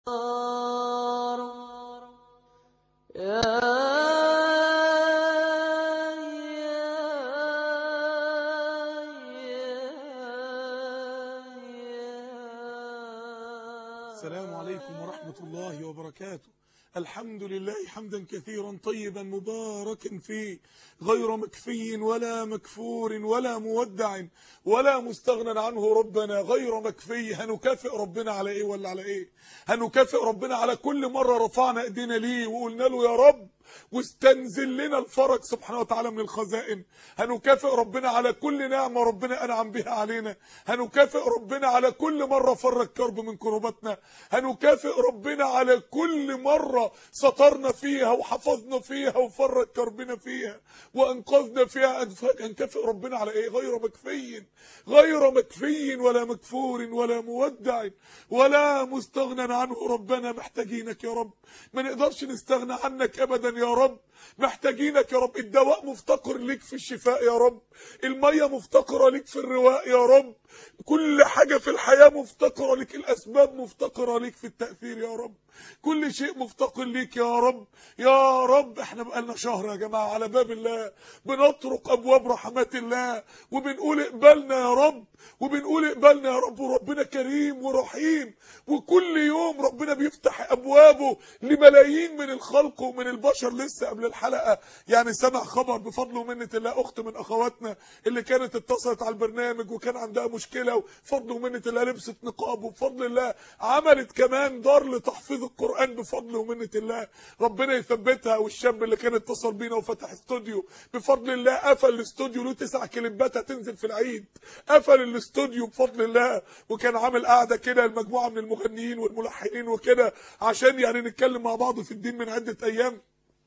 السلام عليكم ورحمة الله وبركاته الحمد لله حمدا كثيرا طيبا مباركا فيه غير مكفي ولا مكفور ولا مودع ولا مستغنى عنه ربنا غير مكفي هنكافئ ربنا على ايه ولا على ايه هنكافئ ربنا على كل مرة رفعنا ايدينا ليه وقلنا له يا رب واستنزل لنا الفرج سبحانه وتعالى من الخزائن هنكافئ ربنا على كل نعمة ربنا أنعم بها علينا هنكافئ ربنا على كل مرة فرج كرب من كرباتنا هنكافئ ربنا على كل مرة سطرنا فيها وحفظنا فيها وفرج كربنا فيها وأنقذنا فيها هنكافئ ربنا على إيه غير مكفي غير مكفي ولا مكفور ولا مودع ولا مستغنى عنه ربنا محتاجينك يا رب ما نقدرش نستغنى عنك أبدا يا رب محتاجينك يا رب الدواء مفتقر ليك في الشفاء يا رب المية مفتقرة ليك في الرواء يا رب كل حاجة في الحياة مفتقرة ليك الأسباب مفتقرة ليك في التأثير يا رب كل شيء مفتقر ليك يا رب يا رب احنا بقالنا شهر يا جماعة على باب الله بنطرق أبواب رحمات الله وبنقول اقبلنا يا رب وبنقول اقبلنا يا رب وربنا كريم ورحيم وكل يوم ربنا بيفتح أبوابه لملايين من الخلق ومن البشر لسه قبل الحلقة يعني سمع خبر بفضل ومنة الله أخت من أخواتنا اللي كانت اتصلت على البرنامج وكان عندها مشكلة وفضل ومنة الله لبست نقاب وبفضل الله عملت كمان دار لتحفيظ القرآن بفضل ومنة الله ربنا يثبتها والشاب اللي كان اتصل بينا وفتح استوديو بفضل الله قفل الاستوديو له تسع كليبات هتنزل في العيد قفل الاستوديو بفضل الله وكان عامل قاعدة كده المجموعة من المغنيين والملحنين وكده عشان يعني نتكلم مع بعض في الدين من عدة أيام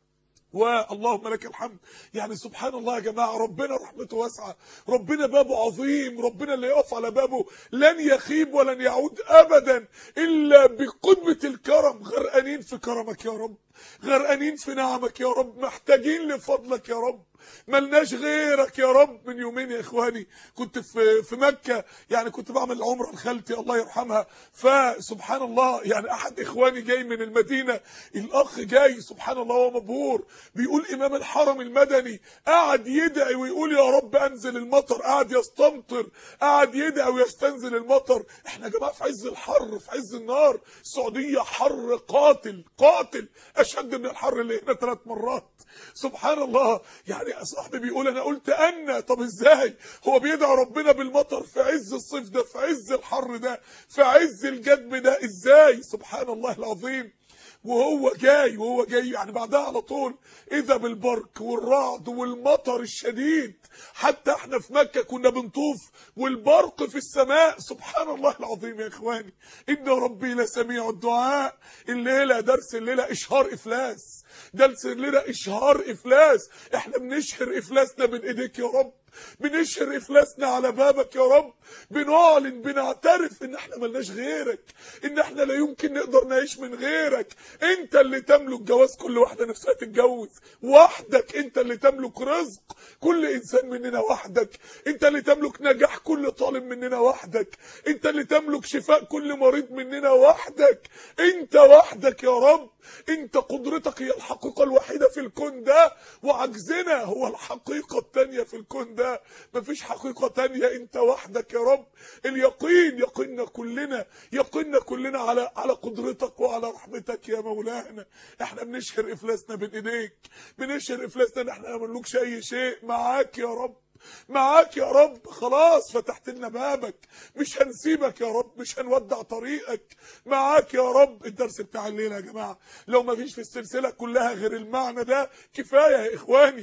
واللهم لك الحمد يعني سبحان الله يا جماعة ربنا رحمته واسعة ربنا بابه عظيم ربنا اللي يقف على بابه لن يخيب ولن يعود أبدا إلا بقمة الكرم غرقانين في كرمك يا رب غرقانين في نعمك يا رب محتاجين لفضلك يا رب ملناش غيرك يا رب من يومين يا اخواني كنت في في مكه يعني كنت بعمل عمره لخالتي الله يرحمها فسبحان الله يعني احد اخواني جاي من المدينه الاخ جاي سبحان الله هو مبهور بيقول امام الحرم المدني قعد يدعي ويقول يا رب انزل المطر قعد يستمطر قعد يدعي ويستنزل المطر احنا يا جماعه في عز الحر في عز النار السعوديه حر قاتل قاتل اشد من الحر اللي هنا ثلاث مرات سبحان الله يعني صاحبي بيقول انا قلت انا طب ازاي هو بيدعي ربنا بالمطر في عز الصيف ده في عز الحر ده في عز الجدب ده ازاي سبحان الله العظيم وهو جاي وهو جاي يعني بعدها على طول اذا بالبرق والرعد والمطر الشديد حتى احنا في مكة كنا بنطوف والبرق في السماء سبحان الله العظيم يا اخواني ان ربي لسميع الدعاء الليلة درس الليلة اشهار افلاس درس الليلة اشهار افلاس احنا بنشهر افلاسنا بين ايديك يا رب بنشهر افلاسنا على بابك يا رب بنعلن بنعترف ان احنا ملناش غيرك ان احنا لا يمكن نقدر نعيش من غيرك انت اللي تملك جواز كل واحده نفسها تتجوز وحدك انت اللي تملك رزق كل انسان مننا وحدك انت اللي تملك نجاح كل طالب مننا وحدك انت اللي تملك شفاء كل مريض مننا وحدك انت وحدك يا رب انت قدرتك هي الحقيقه الوحيده في الكون ده وعجزنا هو الحقيقه الثانيه في الكون ده مفيش حقيقه تانية انت وحدك يا رب اليقين يقيننا كلنا يقيننا كلنا على على قدرتك وعلى رحمتك يا مولانا احنا بنشهر افلاسنا بين ايديك بنشهر افلاسنا ان احنا ما نملكش اي شيء معاك يا رب معاك يا رب خلاص فتحت لنا بابك مش هنسيبك يا رب مش هنودع طريقك معاك يا رب الدرس بتاع الليله يا جماعه لو ما فيش في السلسله كلها غير المعنى ده كفايه يا اخواني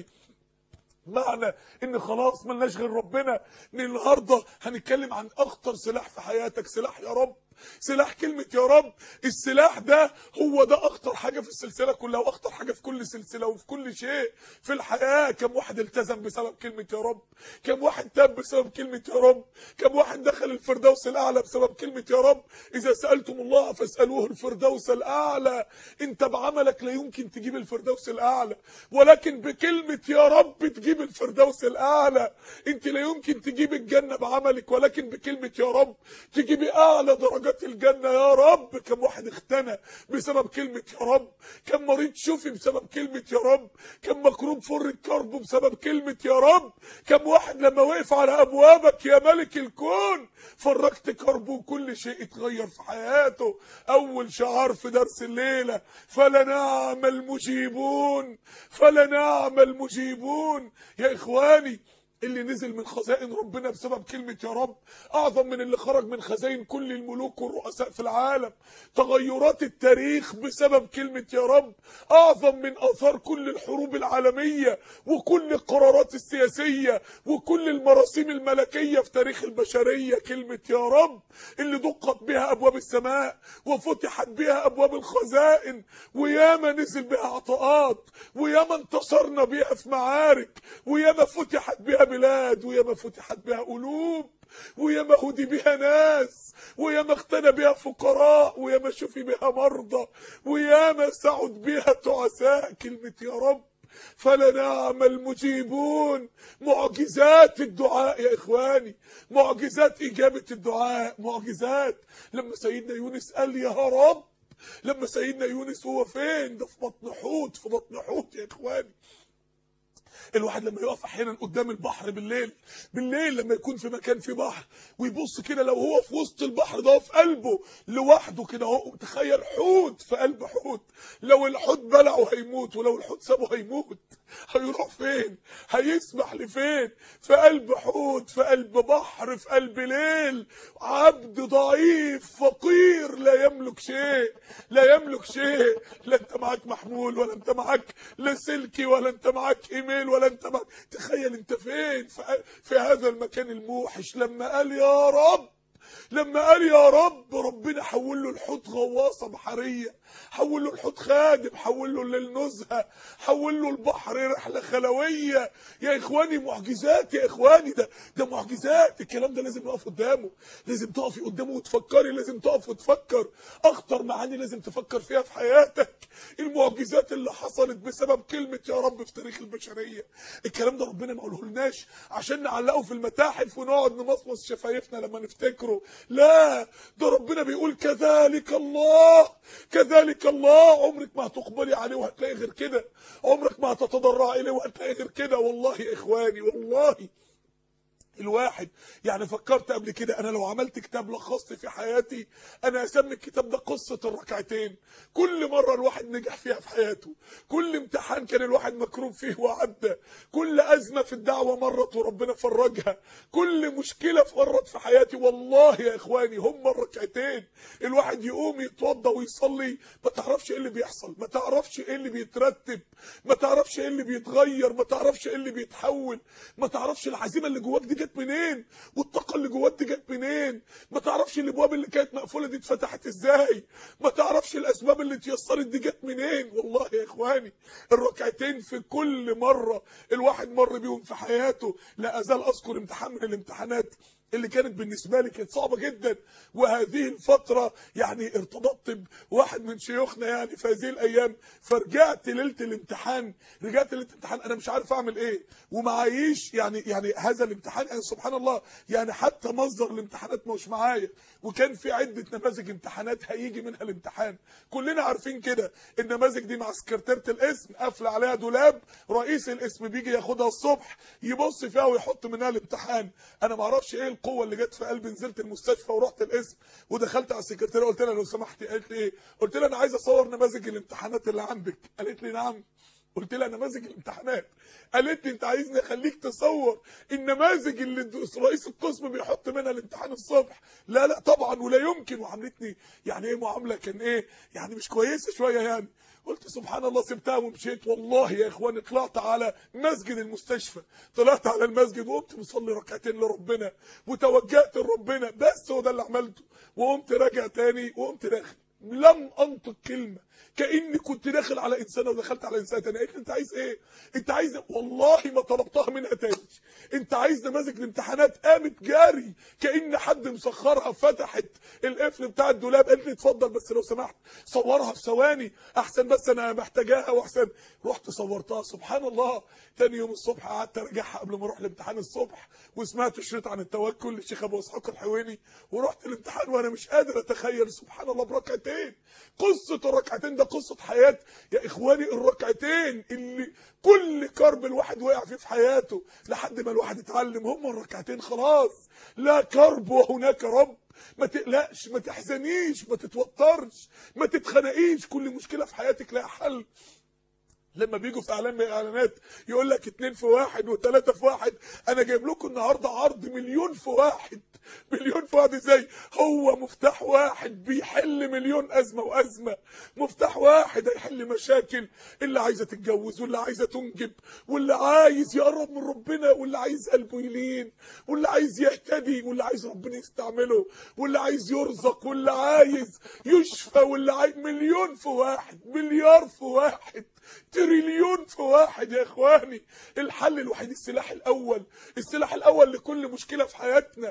معنى ان خلاص ملناش غير ربنا ان النهارده هنتكلم عن اخطر سلاح في حياتك سلاح يا رب سلاح كلمة يا رب السلاح ده هو ده أخطر حاجة في السلسلة كلها وأخطر حاجة في كل سلسلة وفي كل شيء في الحياة كم واحد التزم بسبب كلمة يا رب كم واحد تاب بسبب كلمة يا رب كم واحد دخل الفردوس الأعلى بسبب كلمة يا رب إذا سألتم الله فاسألوه الفردوس الأعلى أنت بعملك لا يمكن تجيب الفردوس الأعلى ولكن بكلمة يا رب تجيب الفردوس الأعلى أنت لا يمكن تجيب الجنة بعملك ولكن بكلمة يا رب تجيبي أعلى درجات درجات الجنة يا رب كم واحد اختنى بسبب كلمة يا رب كم مريض شفي بسبب كلمة يا رب كم مكروب فر الكرب بسبب كلمة يا رب كم واحد لما وقف على أبوابك يا ملك الكون فرجت كربه وكل شيء اتغير في حياته أول شعار في درس الليلة فلنعم المجيبون فلنعم المجيبون يا إخواني اللي نزل من خزائن ربنا بسبب كلمة يا رب أعظم من اللي خرج من خزائن كل الملوك والرؤساء في العالم تغيرات التاريخ بسبب كلمة يا رب أعظم من آثار كل الحروب العالمية وكل القرارات السياسية وكل المراسيم الملكية في تاريخ البشرية كلمة يا رب اللي دقت بها أبواب السماء وفتحت بها أبواب الخزائن وياما نزل بها عطاءات وياما انتصرنا بها في معارك وياما فتحت بها بلاد وياما فتحت بها قلوب وياما هدي بها ناس وياما اختنى بها فقراء وياما شفي بها مرضى وياما سعد بها تعساء كلمة يا رب فلنعم المجيبون معجزات الدعاء يا إخواني معجزات إجابة الدعاء معجزات لما سيدنا يونس قال يا رب لما سيدنا يونس هو فين ده في بطن حوت في بطن حوت يا إخواني الواحد لما يقف احيانا قدام البحر بالليل بالليل لما يكون في مكان فيه بحر ويبص كده لو هو في وسط البحر ده في قلبه لوحده كده اهو تخيل حوت في قلب حوت لو الحوت بلعه هيموت ولو الحوت سابه هيموت هيروح فين هيسبح لفين في قلب حوت في قلب بحر في قلب ليل عبد ضعيف فقير لا يملك شيء لا يملك شيء لا انت معاك محمول ولا انت معاك لا سلكي ولا انت معاك ايميل ولا انت معاك تخيل انت فين في, في هذا المكان الموحش لما قال يا رب لما قال يا رب ربنا حول له الحوت غواصه بحريه حول له الحوت خادم حول له للنزهه حول له البحر رحله خلويه يا اخواني معجزات يا اخواني ده ده معجزات الكلام ده لازم نقف قدامه لازم تقفي قدامه وتفكري لازم تقف وتفكر اخطر معاني لازم تفكر فيها في حياتك المعجزات اللي حصلت بسبب كلمه يا رب في تاريخ البشريه الكلام ده ربنا ما قالهولناش عشان نعلقه في المتاحف ونقعد نمصمص شفايفنا لما نفتكره لا ده ربنا بيقول كذلك الله كذلك الله عمرك ما هتقبلي عليه وهتلاقي غير كده عمرك ما هتتضرع اليه وهتلاقي غير كده والله يا اخواني والله الواحد يعني فكرت قبل كده انا لو عملت كتاب لخصت في حياتي انا اسمي الكتاب ده قصة الركعتين كل مرة الواحد نجح فيها في حياته كل امتحان كان الواحد مكروب فيه وعدى كل ازمة في الدعوة مرت وربنا فرجها كل مشكلة فرت في حياتي والله يا اخواني هم الركعتين الواحد يقوم يتوضى ويصلي ما تعرفش ايه اللي بيحصل ما تعرفش ايه اللي بيترتب ما تعرفش ايه اللي بيتغير ما تعرفش ايه اللي بيتحول ما تعرفش العزيمة اللي جواك دي جت منين والطاقه اللي جواك دي جت منين ما تعرفش الابواب اللي كانت مقفوله دي اتفتحت ازاي ما تعرفش الاسباب اللي اتيسرت دي جت منين والله يا اخواني الركعتين في كل مره الواحد مر بيهم في حياته لا ازال اذكر امتحان من الامتحانات اللي كانت بالنسبة لي كانت صعبة جدا وهذه الفترة يعني ارتبطت بواحد من شيوخنا يعني في هذه الأيام فرجعت ليلة الامتحان رجعت ليلة الامتحان أنا مش عارف أعمل إيه ومعايش يعني يعني هذا الامتحان يعني سبحان الله يعني حتى مصدر الامتحانات مش معايا وكان في عدة نماذج امتحانات هيجي منها الامتحان كلنا عارفين كده النماذج دي مع سكرتيرة الاسم قافلة عليها دولاب رئيس الاسم بيجي ياخدها الصبح يبص فيها ويحط منها الامتحان أنا ما اعرفش إيه القوه اللي جت في قلبي نزلت المستشفى ورحت القسم ودخلت على السكرتيره قلت لها لو سمحتي قالت لي ايه قلت لها انا عايز اصور نماذج الامتحانات اللي عندك قالت لي نعم قلت لها نماذج الامتحانات قالت لي انت عايزني اخليك تصور النماذج اللي رئيس القسم بيحط منها الامتحان الصبح لا لا طبعا ولا يمكن وعاملتني يعني ايه معامله كان ايه يعني مش كويسه شويه يعني قلت سبحان الله سبتها ومشيت والله يا اخواني طلعت على مسجد المستشفى طلعت على المسجد وقمت مصلي ركعتين لربنا وتوجهت لربنا بس هو ده اللي عملته وقمت راجع تاني وقمت داخل لم انطق كلمه كاني كنت داخل على انسانه ودخلت على انسانه تانية قالت لي انت عايز ايه انت عايز إيه؟ والله ما طلبتها منها تاني انت عايز نماذج الامتحانات قامت جاري كان حد مسخرها فتحت القفل بتاع الدولاب قالت لي اتفضل بس لو سمحت صورها في ثواني احسن بس انا محتاجاها واحسن رحت صورتها سبحان الله تاني يوم الصبح قعدت اراجعها قبل ما اروح الامتحان الصبح وسمعت شريط عن التوكل للشيخ ابو اسحاق الحويني ورحت الامتحان وانا مش قادر اتخيل سبحان الله بركعتين قصه الركعتين ده قصه حياه يا اخواني الركعتين اللي كل كرب الواحد وقع فيه في حياته لحد ما الواحد اتعلم هم الركعتين خلاص لا كرب وهناك رب ما تقلقش ما تحزنيش ما تتوترش ما تتخنقيش كل مشكله في حياتك لها حل لما بيجوا في اعلان من الاعلانات يقول لك اتنين في واحد وثلاثة في واحد انا جايب لكم النهارده عرض مليون في واحد مليون في واحد ازاي هو مفتاح واحد بيحل مليون ازمه وازمه مفتاح واحد هيحل مشاكل اللي عايزه تتجوز واللي عايزه تنجب واللي عايز يقرب من ربنا واللي عايز قلبه يلين واللي عايز يهتدي واللي عايز ربنا يستعمله واللي عايز يرزق واللي عايز يشفى واللي عايز مليون في واحد مليار في واحد تريليون في واحد يا اخواني الحل الوحيد السلاح الاول السلاح الاول لكل مشكله في حياتنا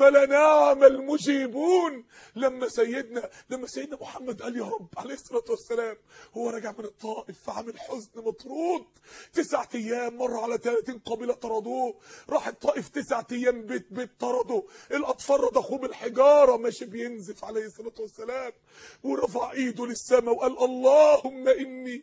فلنعم المجيبون لما سيدنا لما سيدنا محمد قال يا رب عليه الصلاه والسلام هو راجع من الطائف في عامل حزن مطرود تسعة ايام مر على 30 قبيله طردوه راح الطائف تسعة ايام بيت بيت طردوا الاطفال رضخوه بالحجاره ماشي بينزف عليه الصلاه والسلام ورفع ايده للسماء وقال اللهم اني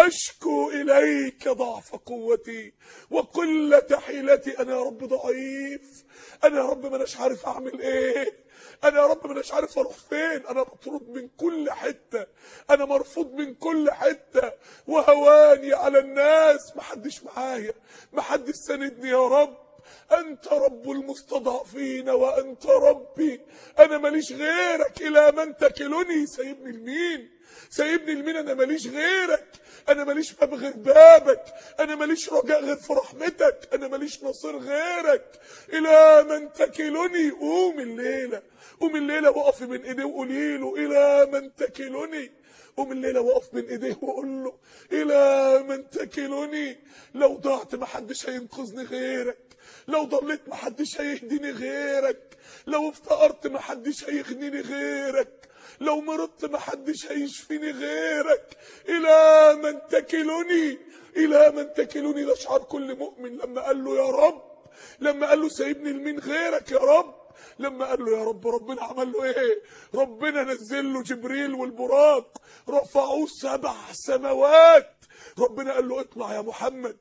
أشكو إليك ضعف قوتي وقلة حيلتي أنا يا رب ضعيف أنا يا رب ما عارف أعمل إيه أنا يا رب ما عارف أروح فين أنا مطرود من كل حتة أنا مرفوض من كل حتة وهواني على الناس محدش معايا محدش ساندني يا رب أنت رب المستضعفين وأنت ربي أنا ماليش غيرك إلى من تكلني سايبني لمين سايبني لمين أنا ماليش غيرك انا ماليش باب غير بابك انا ماليش رجاء غير في رحمتك انا ماليش نصير غيرك الى من تكلني قوم الليله قوم الليله وقفي بين ايديه وقولي له الى من تكلني قوم الليله وقف بين ايديه وقول له الى من تكلني لو ضعت محدش هينقذني غيرك لو ضليت محدش هيهديني غيرك لو افتقرت محدش هيغنيني غيرك لو مرضت محدش هيشفيني غيرك الى من تكلني الى من تكلني ده شعار كل مؤمن لما قال له يا رب لما قال له سايبني لمين غيرك يا رب لما قال له يا رب ربنا عمل له ايه ربنا نزل له جبريل والبراق رفعوه سبع سماوات ربنا قال له اطلع يا محمد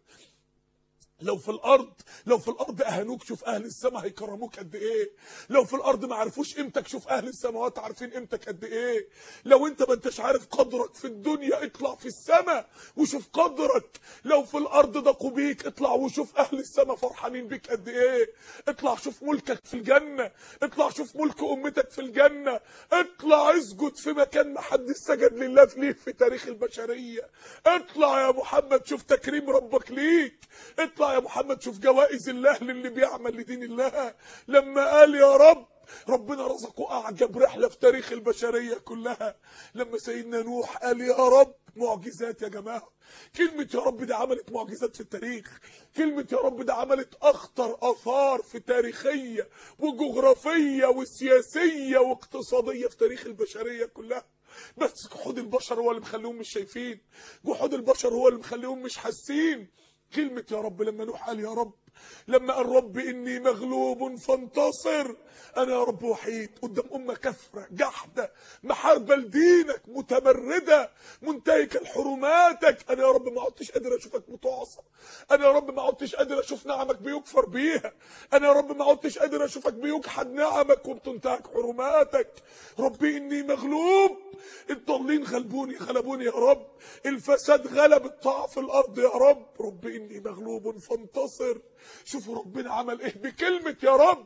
لو في الارض لو في الارض اهانوك شوف اهل السماء هيكرموك قد ايه لو في الارض ما عرفوش قيمتك شوف اهل السماوات عارفين قيمتك قد ايه لو انت ما انتش عارف قدرك في الدنيا اطلع في السماء وشوف قدرك لو في الارض ضاقوا بيك اطلع وشوف اهل السماء فرحانين بيك قد ايه اطلع شوف ملكك في الجنه اطلع شوف ملك امتك في الجنه اطلع اسجد في مكان ما حد سجد لله فيه في تاريخ البشريه اطلع يا محمد شوف تكريم ربك ليك اطلع يا محمد شوف جوائز الله للي بيعمل لدين الله لما قال يا رب ربنا رزقه اعجب رحله في تاريخ البشريه كلها لما سيدنا نوح قال يا رب معجزات يا جماعه كلمه يا رب ده عملت معجزات في التاريخ كلمه يا رب ده عملت اخطر اثار في تاريخيه وجغرافيه وسياسيه واقتصاديه في تاريخ البشريه كلها بس جحود البشر هو اللي مخليهم مش شايفين جحود البشر هو اللي مخليهم مش حاسين كلمة يا رب لما نوح قال يا رب لما قال رب إني مغلوب فانتصر أنا يا رب وحيد قدام أمة كثرة جحدة محاربة لدينك متمردة منتهكة لحرماتك أنا يا رب ما عدتش قادر أشوفك متعصى أنا يا رب ما عدتش قادر أشوف نعمك بيكفر بيها أنا يا رب ما عدتش قادر أشوفك بيجحد نعمك وبتنتهك حرماتك ربي إني مغلوب الضالين غلبوني غلبوني يا رب الفساد غلب الطاعة في الأرض يا رب رب إني مغلوب فانتصر شوفوا ربنا عمل إيه بكلمة يا رب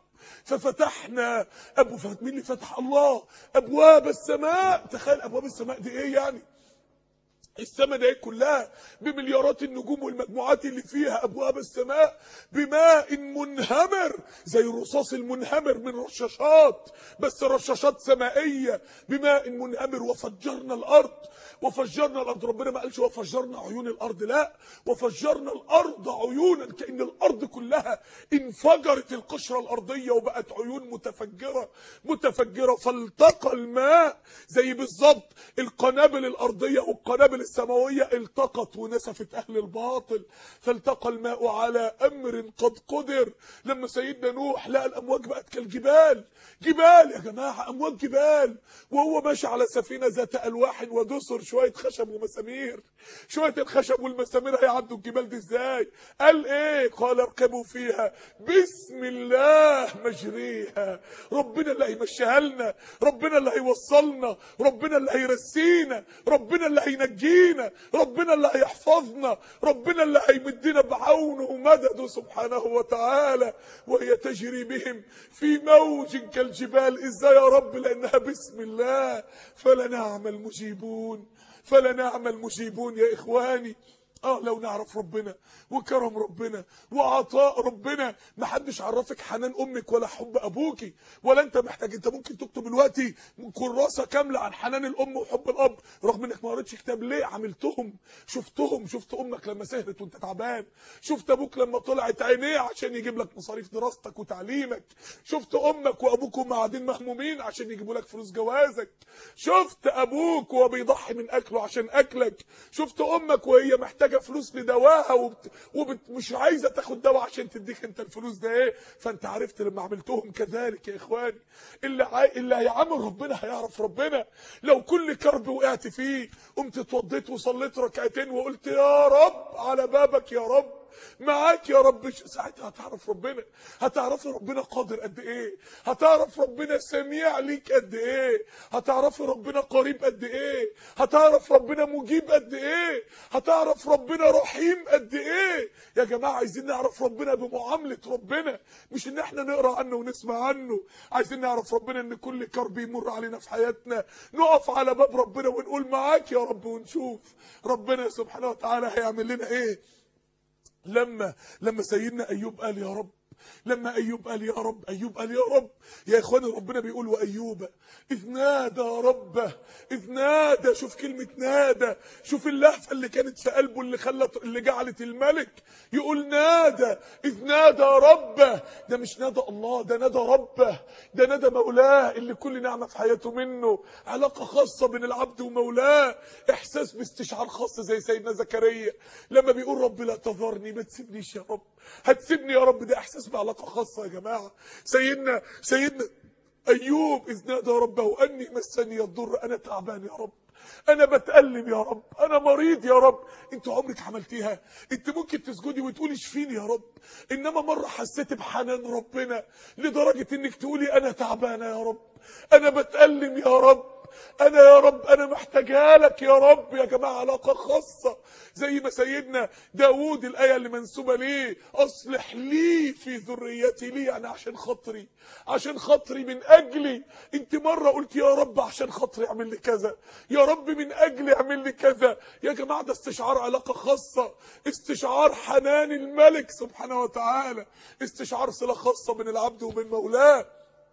ففتحنا أبو مين اللي فتح الله أبواب السماء تخيل أبواب السماء دي إيه يعني السماء دي كلها بمليارات النجوم والمجموعات اللي فيها ابواب السماء بماء منهمر زي الرصاص المنهمر من رشاشات بس رشاشات سمائيه بماء منهمر وفجرنا الارض وفجرنا الارض ربنا ما قالش وفجرنا عيون الارض لا وفجرنا الارض عيونا كان الارض كلها انفجرت القشره الارضيه وبقت عيون متفجره متفجره فالتقى الماء زي بالظبط القنابل الارضيه والقنابل السماويه التقت ونسفت اهل الباطل فالتقى الماء على امر قد قدر لما سيدنا نوح لقى الامواج بقت كالجبال جبال يا جماعه امواج جبال وهو ماشي على سفينه ذات الواح ودسر شويه خشب ومسامير شويه الخشب والمسامير هيعدوا الجبال دي ازاي قال ايه قال اركبوا فيها بسم الله مجريها ربنا اللي هيمشيها لنا ربنا اللي هيوصلنا ربنا اللي هيرسينا ربنا اللي هينجينا ربنا اللي هيحفظنا ربنا اللي هيمدنا بعونه ومدده سبحانه وتعالى وهي تجري بهم في موج كالجبال ازاي يا رب لانها بسم الله فلنعم المجيبون فلنعم المجيبون يا اخواني اه لو نعرف ربنا وكرم ربنا وعطاء ربنا ما حدش عرفك حنان امك ولا حب ابوكي ولا انت محتاج انت ممكن تكتب دلوقتي كراسه كامله عن حنان الام وحب الاب رغم انك ما قريتش كتاب ليه عملتهم شفتهم شفت امك لما سهرت وانت تعبان شفت ابوك لما طلعت عينيه عشان يجيب لك مصاريف دراستك وتعليمك شفت امك وابوك وهم قاعدين مهمومين عشان يجيبوا لك فلوس جوازك شفت ابوك وهو بيضحي من اكله عشان اكلك شفت امك وهي محتاجه فلوس لدواها وبت... وبت... مش عايزه تاخد دواء عشان تديك انت الفلوس ده ايه فانت عرفت لما عملتهم كذلك يا اخواني اللي عاي... اللي هيعمل ربنا هيعرف ربنا لو كل كرب وقعت فيه قمت اتوضيت وصليت ركعتين وقلت يا رب على بابك يا رب معاك يا رب ساعتها هتعرف ربنا هتعرف ربنا قادر قد ايه هتعرف ربنا سميع ليك قد ايه هتعرف ربنا قريب قد ايه هتعرف ربنا مجيب قد ايه هتعرف ربنا رحيم قد ايه يا جماعه عايزين نعرف ربنا بمعامله ربنا مش ان احنا نقرا عنه ونسمع عنه عايزين نعرف ربنا ان كل كرب يمر علينا في حياتنا نقف على باب ربنا ونقول معاك يا رب ونشوف ربنا سبحانه وتعالى هيعمل لنا ايه لما لما سيدنا ايوب قال يا رب لما ايوب قال يا رب ايوب قال يا رب يا اخواني ربنا بيقول وايوب اذ نادى ربه اذ نادى شوف كلمه نادى شوف اللهفه اللي كانت في قلبه اللي خلت اللي جعلت الملك يقول نادى اذ نادى ربه ده مش نادى الله ده نادى ربه ده نادى مولاه اللي كل نعمه في حياته منه علاقه خاصه بين العبد ومولاه احساس باستشعار خاص زي سيدنا زكريا لما بيقول رب لا تذرني ما تسيبنيش يا رب هتسيبني يا رب ده احساس بعلاقه خاصه يا جماعه سيدنا سيدنا ايوب اذ نادى ربه اني مسني الضر انا تعبان يا رب انا بتألم يا رب انا مريض يا رب انت عمرك عملتيها انت ممكن تسجدي وتقولي اشفيني يا رب انما مره حسيت بحنان ربنا لدرجه انك تقولي انا تعبانه يا رب انا بتألم يا رب انا يا رب انا محتاجها لك يا رب يا جماعه علاقه خاصه زي ما سيدنا داوود الايه اللي منسوبه ليه اصلح لي في ذريتي ليه يعني عشان خاطري عشان خاطري من اجلي انت مره قلت يا رب عشان خاطري اعمل لي كذا يا رب من اجلي اعمل لي كذا يا جماعه ده استشعار علاقه خاصه استشعار حنان الملك سبحانه وتعالى استشعار صله خاصه بين العبد وبين مولاه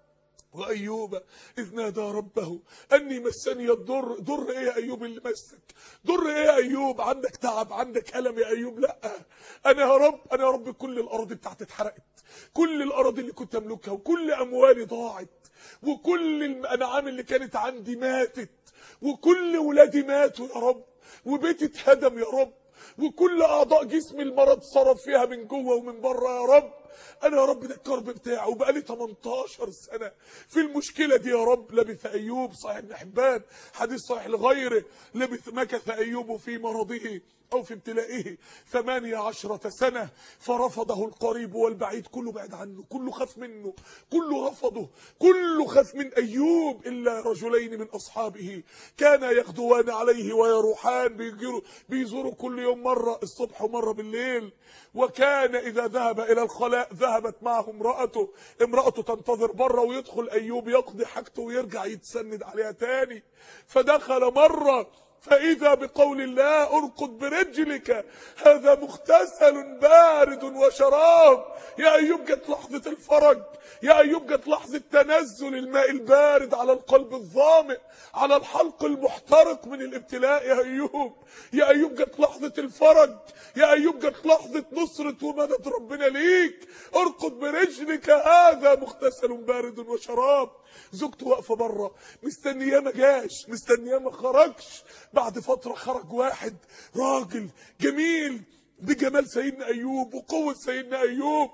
وايوب اذ نادى ربه اني مسني الضر ضر ايه يا ايوب اللي مسك ضر ايه يا ايوب عندك تعب عندك الم يا ايوب لا انا يا رب انا يا رب كل الاراضي بتاعتي اتحرقت كل الاراضي اللي كنت املكها وكل اموالي ضاعت وكل الانعام اللي كانت عندي ماتت وكل ولادي ماتوا يا رب وبيتي اتهدم يا رب وكل اعضاء جسمي المرض صرف فيها من جوه ومن بره يا رب انا يا رب ده الكرب بتاعي وبقالي 18 سنه في المشكله دي يا رب لبث ايوب صحيح ابن حبان حديث صحيح لغيره لبث مكث ايوب في مرضه أو في ابتلائه ثمانية عشرة سنة فرفضه القريب والبعيد كله بعد عنه كله خاف منه كله رفضه كله خاف من أيوب إلا رجلين من أصحابه كان يغدوان عليه ويروحان بيجروا بيزوروا كل يوم مرة الصبح ومرة بالليل وكان إذا ذهب إلى الخلاء ذهبت معه امرأته امرأته تنتظر بره ويدخل أيوب يقضي حاجته ويرجع يتسند عليها تاني فدخل مرة فإذا بقول الله ارقد برجلك هذا مغتسل بارد وشراب يا أيوب جت لحظة الفرج يا أيوب جت لحظة تنزل الماء البارد على القلب الظامئ على الحلق المحترق من الابتلاء يا أيوب يا أيوب جت لحظة الفرج يا أيوب جت لحظة نصرة ومدد ربنا ليك ارقد برجلك هذا مغتسل بارد وشراب زوجته واقفه بره مستنياه ما جاش مستنياه ما خرجش بعد فتره خرج واحد راجل جميل بجمال سيدنا ايوب وقوه سيدنا ايوب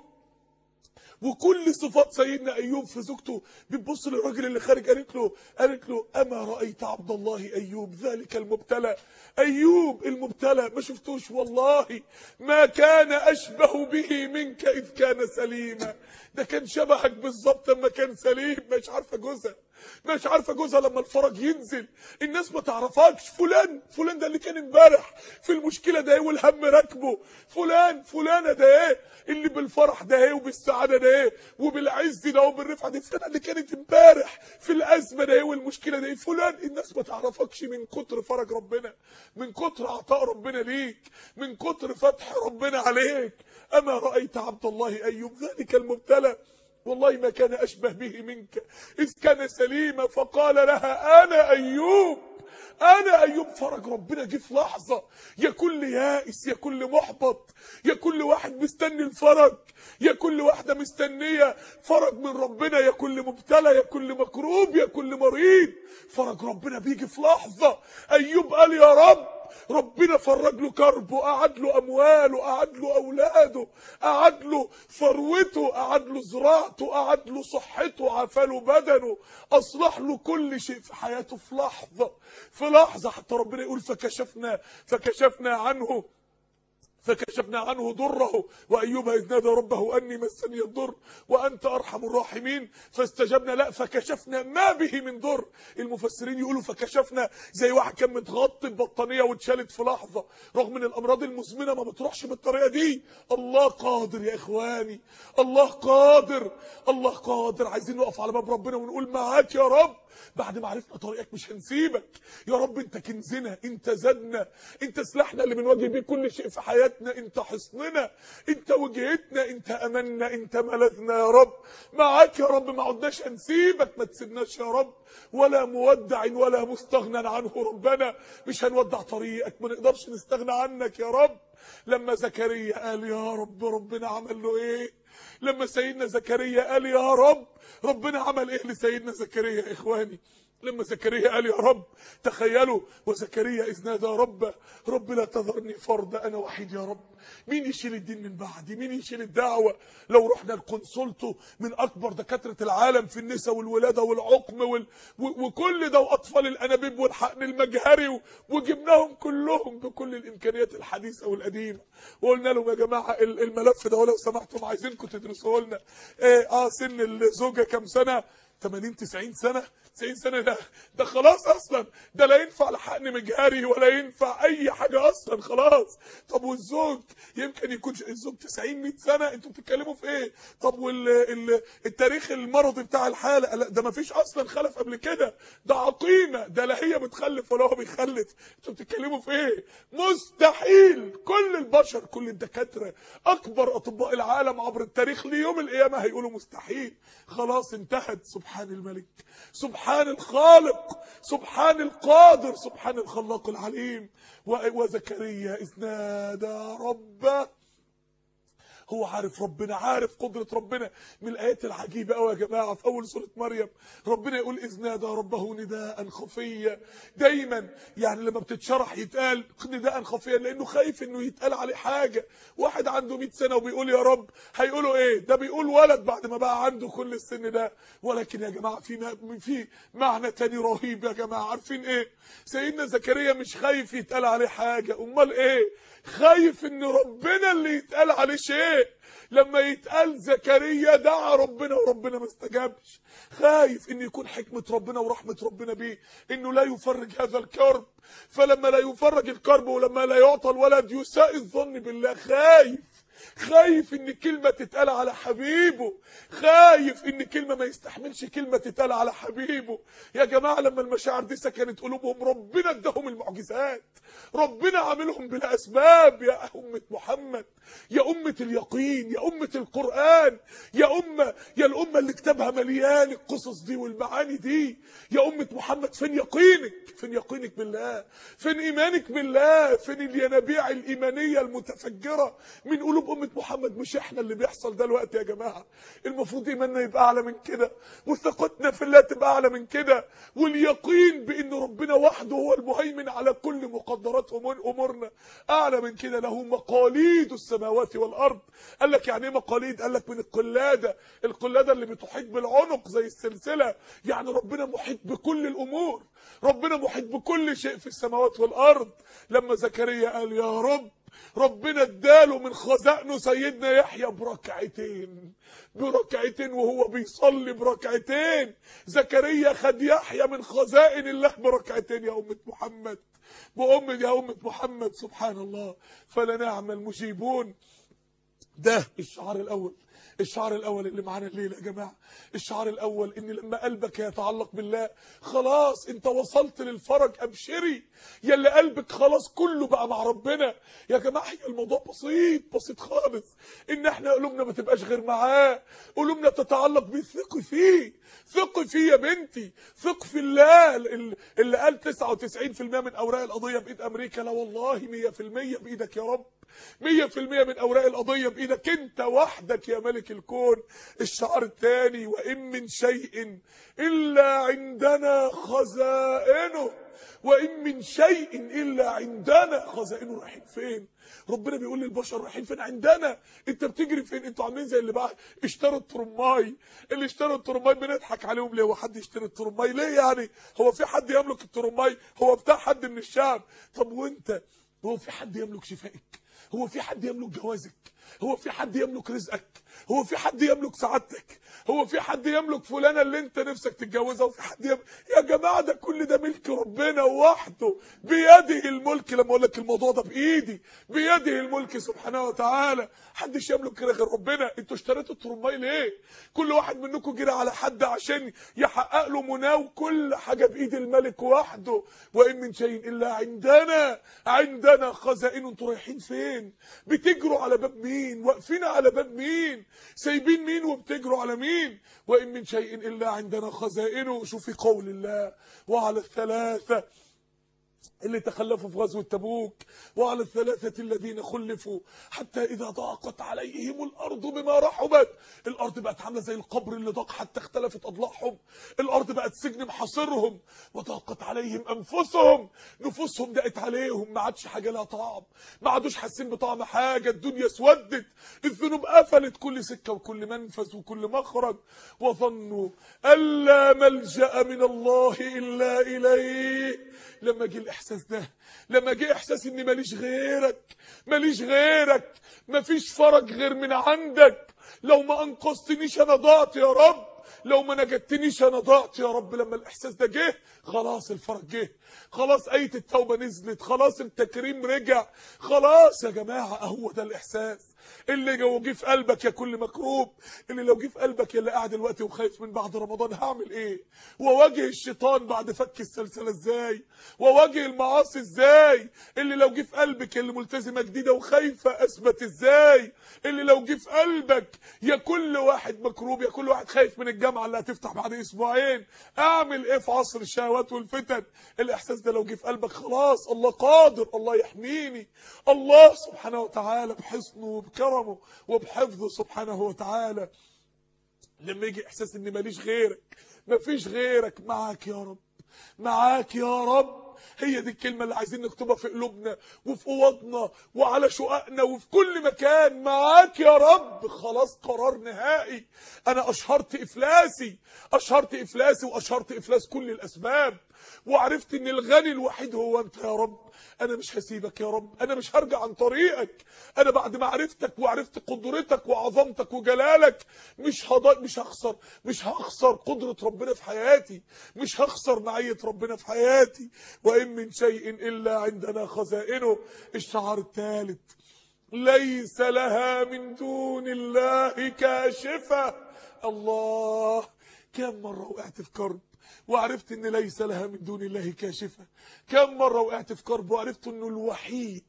وكل صفات سيدنا ايوب في زوجته بتبص للراجل اللي خارج قالت له قالت له اما رايت عبد الله ايوب ذلك المبتلى ايوب المبتلى ما شفتوش والله ما كان اشبه به منك اذ كان سليما ده كان شبهك بالظبط لما كان سليم مش عارفه جوزها مش عارفه جوزها لما الفرج ينزل الناس ما تعرفكش فلان فلان ده اللي كان امبارح في المشكله ده ايه والهم راكبه فلان فلانه ده ايه اللي بالفرح ده ايه وبالسعاده ده ايه وبالعز ده وبالرفعه دي فلانه اللي كانت امبارح في الازمه ده ايه والمشكله ده ايه فلان الناس ما تعرفكش من كتر فرج ربنا من كتر عطاء ربنا ليك من كتر فتح ربنا عليك اما رايت عبد الله ايوب ذلك المبتلى والله ما كان أشبه به منك إذ كان سليما فقال لها أنا أيوب أنا أيوب فرج ربنا جه في لحظة يا كل يائس يا كل محبط يا كل واحد مستني الفرج يا كل واحدة مستنية فرج من ربنا يا كل مبتلى يا كل مكروب يا كل مريض فرج ربنا بيجي في لحظة أيوب قال يا رب ربنا فرج له كربه قعد له امواله قعد له اولاده قعد له ثروته قعد له زراعته قعد له صحته عفى له بدنه اصلح له كل شيء في حياته في لحظه في لحظه حتى ربنا يقول فكشفنا فكشفنا عنه فكشفنا عنه ضره وايوب اذ نادى ربه اني مسني الضر وانت ارحم الراحمين فاستجبنا لا فكشفنا ما به من ضر المفسرين يقولوا فكشفنا زي واحد كان متغطي ببطانيه واتشالت في لحظه رغم ان الامراض المزمنه ما بتروحش بالطريقه دي الله قادر يا اخواني الله قادر الله قادر عايزين نقف على باب ربنا ونقول معاك يا رب بعد ما عرفنا طريقك مش هنسيبك يا رب انت كنزنا انت زادنا انت سلاحنا اللي بنواجه بيه كل شيء في حياتنا انت حصننا انت وجهتنا انت املنا انت ملاذنا يا رب معاك يا رب ما عدناش هنسيبك ما تسيبناش يا رب ولا مودع ولا مستغنى عنه ربنا مش هنودع طريقك ما نقدرش نستغنى عنك يا رب لما زكريا قال يا رب ربنا عمل له ايه لما سيدنا زكريا قال يا رب ربنا عمل ايه لسيدنا زكريا يا اخواني لما زكريا قال يا رب تخيلوا وزكريا اذ نادى ربه رب لا تذرني فردا انا وحيد يا رب مين يشيل الدين من بعدي مين يشيل الدعوه لو رحنا لكونسولته من اكبر دكاتره العالم في النساء والولاده والعقم وال... و... وكل ده واطفال الانابيب والحقن المجهري و... وجبناهم كلهم بكل الامكانيات الحديثه والقديمه وقلنا لهم يا جماعه ال- الملف ده ولو سمحتم عايزينكم تدرسوه لنا اه, آه سن الزوجه كام سنه 80 90 سنه 90 سنه ده ده خلاص اصلا ده لا ينفع لحقن مجهري ولا ينفع اي حاجه اصلا خلاص طب والزوج يمكن يكون الزوج 90 100 سنه انتوا بتتكلموا في ايه طب وال ال- التاريخ المرضي بتاع الحاله لا ده ما فيش اصلا خلف قبل كده ده عقيمه ده لا هي بتخلف ولا هو بيخلف انتوا بتتكلموا في ايه مستحيل كل البشر كل الدكاتره اكبر اطباء العالم عبر التاريخ ليوم القيامه هيقولوا مستحيل خلاص انتهت سبحان الملك سبحان الخالق سبحان القادر سبحان الخلاق العليم و- وزكريا اذ نادى ربه هو عارف ربنا عارف قدرة ربنا من الآيات العجيبة أوي يا جماعة في أول سورة مريم ربنا يقول إذ نادى ربه نداء خفيا دايما يعني لما بتتشرح يتقال نداء خفيا لأنه خايف إنه يتقال عليه حاجة واحد عنده 100 سنة وبيقول يا رب هيقولوا إيه ده بيقول ولد بعد ما بقى عنده كل السن ده ولكن يا جماعة في ما- في معنى تاني رهيب يا جماعة عارفين إيه سيدنا زكريا مش خايف يتقال عليه حاجة أمال إيه خايف ان ربنا اللي يتقال عليه شيء لما يتقال زكريا دعا ربنا وربنا ما استجابش خايف ان يكون حكمة ربنا ورحمة ربنا بيه انه لا يفرج هذا الكرب فلما لا يفرج الكرب ولما لا يعطى الولد يساء الظن بالله خايف خايف ان كلمة تتقال على حبيبه خايف ان كلمة ما يستحملش كلمة تتقال على حبيبه يا جماعة لما المشاعر دي سكنت قلوبهم ربنا اداهم المعجزات ربنا عاملهم بلا اسباب يا أمة محمد يا أمة اليقين يا أمة القرآن يا أمة يا الأمة اللي كتابها مليان القصص دي والمعاني دي يا أمة محمد فين يقينك فين يقينك بالله فين إيمانك بالله فين الينابيع الإيمانية المتفجرة من قلوب أمة محمد مش إحنا اللي بيحصل ده الوقت يا جماعة المفروض إيماننا يبقى أعلى من كده وثقتنا في الله تبقى أعلى من كده واليقين بأن ربنا وحده هو المهيمن على كل مقدرات أمور- أمورنا أعلى من كده له مقاليد السماوات والأرض قال لك يعني إيه مقاليد قال لك من القلادة القلادة اللي بتحيط بالعنق زي السلسلة يعني ربنا محيط بكل الأمور ربنا محيط بكل شيء في السماوات والأرض لما زكريا قال يا رب ربنا اداله من خزائنه سيدنا يحيى بركعتين بركعتين وهو بيصلي بركعتين زكريا خد يحيى من خزائن الله بركعتين يا أمة محمد بأمة يا أمة محمد سبحان الله فلنعم المجيبون ده الشعار الاول الشعار الاول اللي معانا الليله يا جماعه الشعار الاول ان لما قلبك يتعلق بالله خلاص انت وصلت للفرج ابشري يا اللي قلبك خلاص كله بقى مع ربنا يا جماعه هي الموضوع بسيط بسيط خالص ان احنا قلوبنا ما تبقاش غير معاه قلوبنا تتعلق بيه ثقي فيه ثقي فيه يا بنتي ثق في الله ال- اللي قال 99% من اوراق القضيه بايد امريكا لا والله 100% بايدك يا رب مية في المية من أوراق القضية بإيدك أنت وحدك يا ملك الكون الشعار الثاني وإن من شيء إلا عندنا خزائنه وإن من شيء إلا عندنا خزائنه رايحين فين ربنا بيقول للبشر رايحين فين عندنا انت بتجري فين انتوا عاملين زي اللي بقى اشتروا الترماي اللي اشتروا الترماي بنضحك عليهم ليه هو حد يشتري الترماي ليه يعني هو في حد يملك الترماي هو بتاع حد من الشعب طب وانت هو في حد يملك شفائك هو في حد يملك جوازك هو في حد يملك رزقك هو في حد يملك سعادتك هو في حد يملك فلانه اللي انت نفسك تتجوزها وفي حد يملك يا جماعه ده كل ده ملك ربنا وحده بيده الملك لما اقول لك الموضوع ده بايدي بيده الملك سبحانه وتعالى محدش يملك كده غير ربنا انتوا اشتريتوا الترماي ليه كل واحد منكم جرى على حد عشان يحقق له مناه وكل حاجه بايد الملك وحده وان من شيء الا عندنا عندنا خزائن انتوا رايحين فين بتجروا على باب مين واقفين على باب مين سايبين مين وبتجروا على مين وان من شيء الا عندنا خزائنه شوفي قول الله وعلى الثلاثه اللي تخلفوا في غزوة تبوك وعلى الثلاثة الذين خلفوا حتى إذا ضاقت عليهم الأرض بما رحبت الأرض بقت عاملة زي القبر اللي ضاق حتى اختلفت أضلاعهم الأرض بقت سجن محاصرهم وضاقت عليهم أنفسهم نفوسهم ضاقت عليهم ما عادش حاجة لها طعم ما عادوش حاسين بطعم حاجة الدنيا اسودت الذنوب قفلت كل سكة وكل منفذ وكل مخرج وظنوا ألا ملجأ من الله إلا إليه لما جه الاحساس ده لما جه احساس اني ماليش غيرك ماليش غيرك مفيش فرج غير من عندك لو ما انقذتنيش انا ضعت يا رب لو ما نجدتنيش انا ضعت يا رب لما الاحساس ده جه خلاص الفرج جه خلاص ايه التوبه نزلت خلاص التكريم رجع خلاص يا جماعه اهو ده الاحساس اللي لو جه في قلبك يا كل مكروب اللي لو جه في قلبك يا اللي قاعد دلوقتي وخايف من بعد رمضان هعمل ايه واواجه الشيطان بعد فك السلسله ازاي واواجه المعاصي ازاي اللي لو جه في قلبك يا اللي ملتزمه جديده وخايفه اثبت ازاي اللي لو جه في قلبك يا كل واحد مكروب يا كل واحد خايف من الجامعه اللي هتفتح بعد اسبوعين اعمل ايه في عصر الشهوات والفتن الاحساس ده لو جه في قلبك خلاص الله قادر الله يحميني الله سبحانه وتعالى بحسنه وبكرمه وبحفظه سبحانه وتعالى لما يجي احساس ان ماليش غيرك مفيش غيرك معاك يا رب معاك يا رب هي دي الكلمة اللي عايزين نكتبها في قلوبنا وفي اوضنا وعلى شققنا وفي كل مكان معاك يا رب خلاص قرار نهائي انا اشهرت افلاسي اشهرت افلاسي واشهرت افلاس كل الاسباب وعرفت ان الغني الوحيد هو انت يا رب انا مش هسيبك يا رب انا مش هرجع عن طريقك انا بعد ما عرفتك وعرفت قدرتك وعظمتك وجلالك مش هض... مش هخسر مش هخسر قدرة ربنا في حياتي مش هخسر معية ربنا في حياتي وان من شيء الا عندنا خزائنه الشعار الثالث ليس لها من دون الله كاشفة الله كم مرة وقعت في كرب وعرفت ان ليس لها من دون الله كاشفة كم مرة وقعت في كرب وعرفت انه الوحيد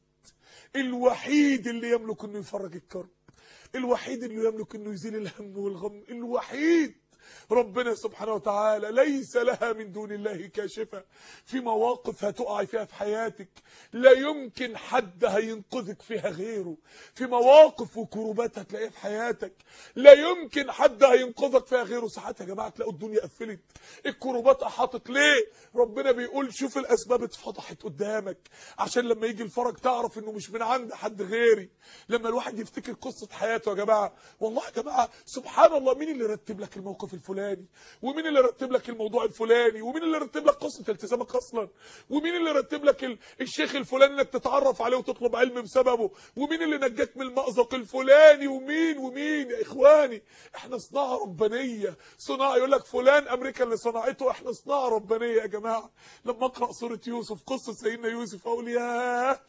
الوحيد اللي يملك انه يفرج الكرب الوحيد اللي يملك انه يزيل الهم والغم الوحيد ربنا سبحانه وتعالى ليس لها من دون الله كاشفة في مواقف هتقع فيها في حياتك لا يمكن حد هينقذك فيها غيره في مواقف وكروبات هتلاقيها في حياتك لا يمكن حد هينقذك فيها غيره ساعات يا جماعة تلاقوا الدنيا قفلت الكروبات احاطت ليه ربنا بيقول شوف الاسباب اتفضحت قدامك عشان لما يجي الفرج تعرف انه مش من عند حد غيري لما الواحد يفتكر قصة حياته يا جماعة والله يا جماعة سبحان الله مين اللي رتب لك الموقف الفلاني ومين اللي رتب لك الموضوع الفلاني ومين اللي رتب لك قصة التزامك اصلا ومين اللي رتب لك ال- الشيخ الفلاني انك تتعرف عليه وتطلب علم بسببه ومين اللي نجاك من المأزق الفلاني ومين ومين يا اخواني احنا صناعة ربانية صناعة يقول لك فلان امريكا اللي صنعته احنا صناعة ربانية يا جماعة لما اقرأ سورة يوسف قصة سيدنا يوسف اقول ياه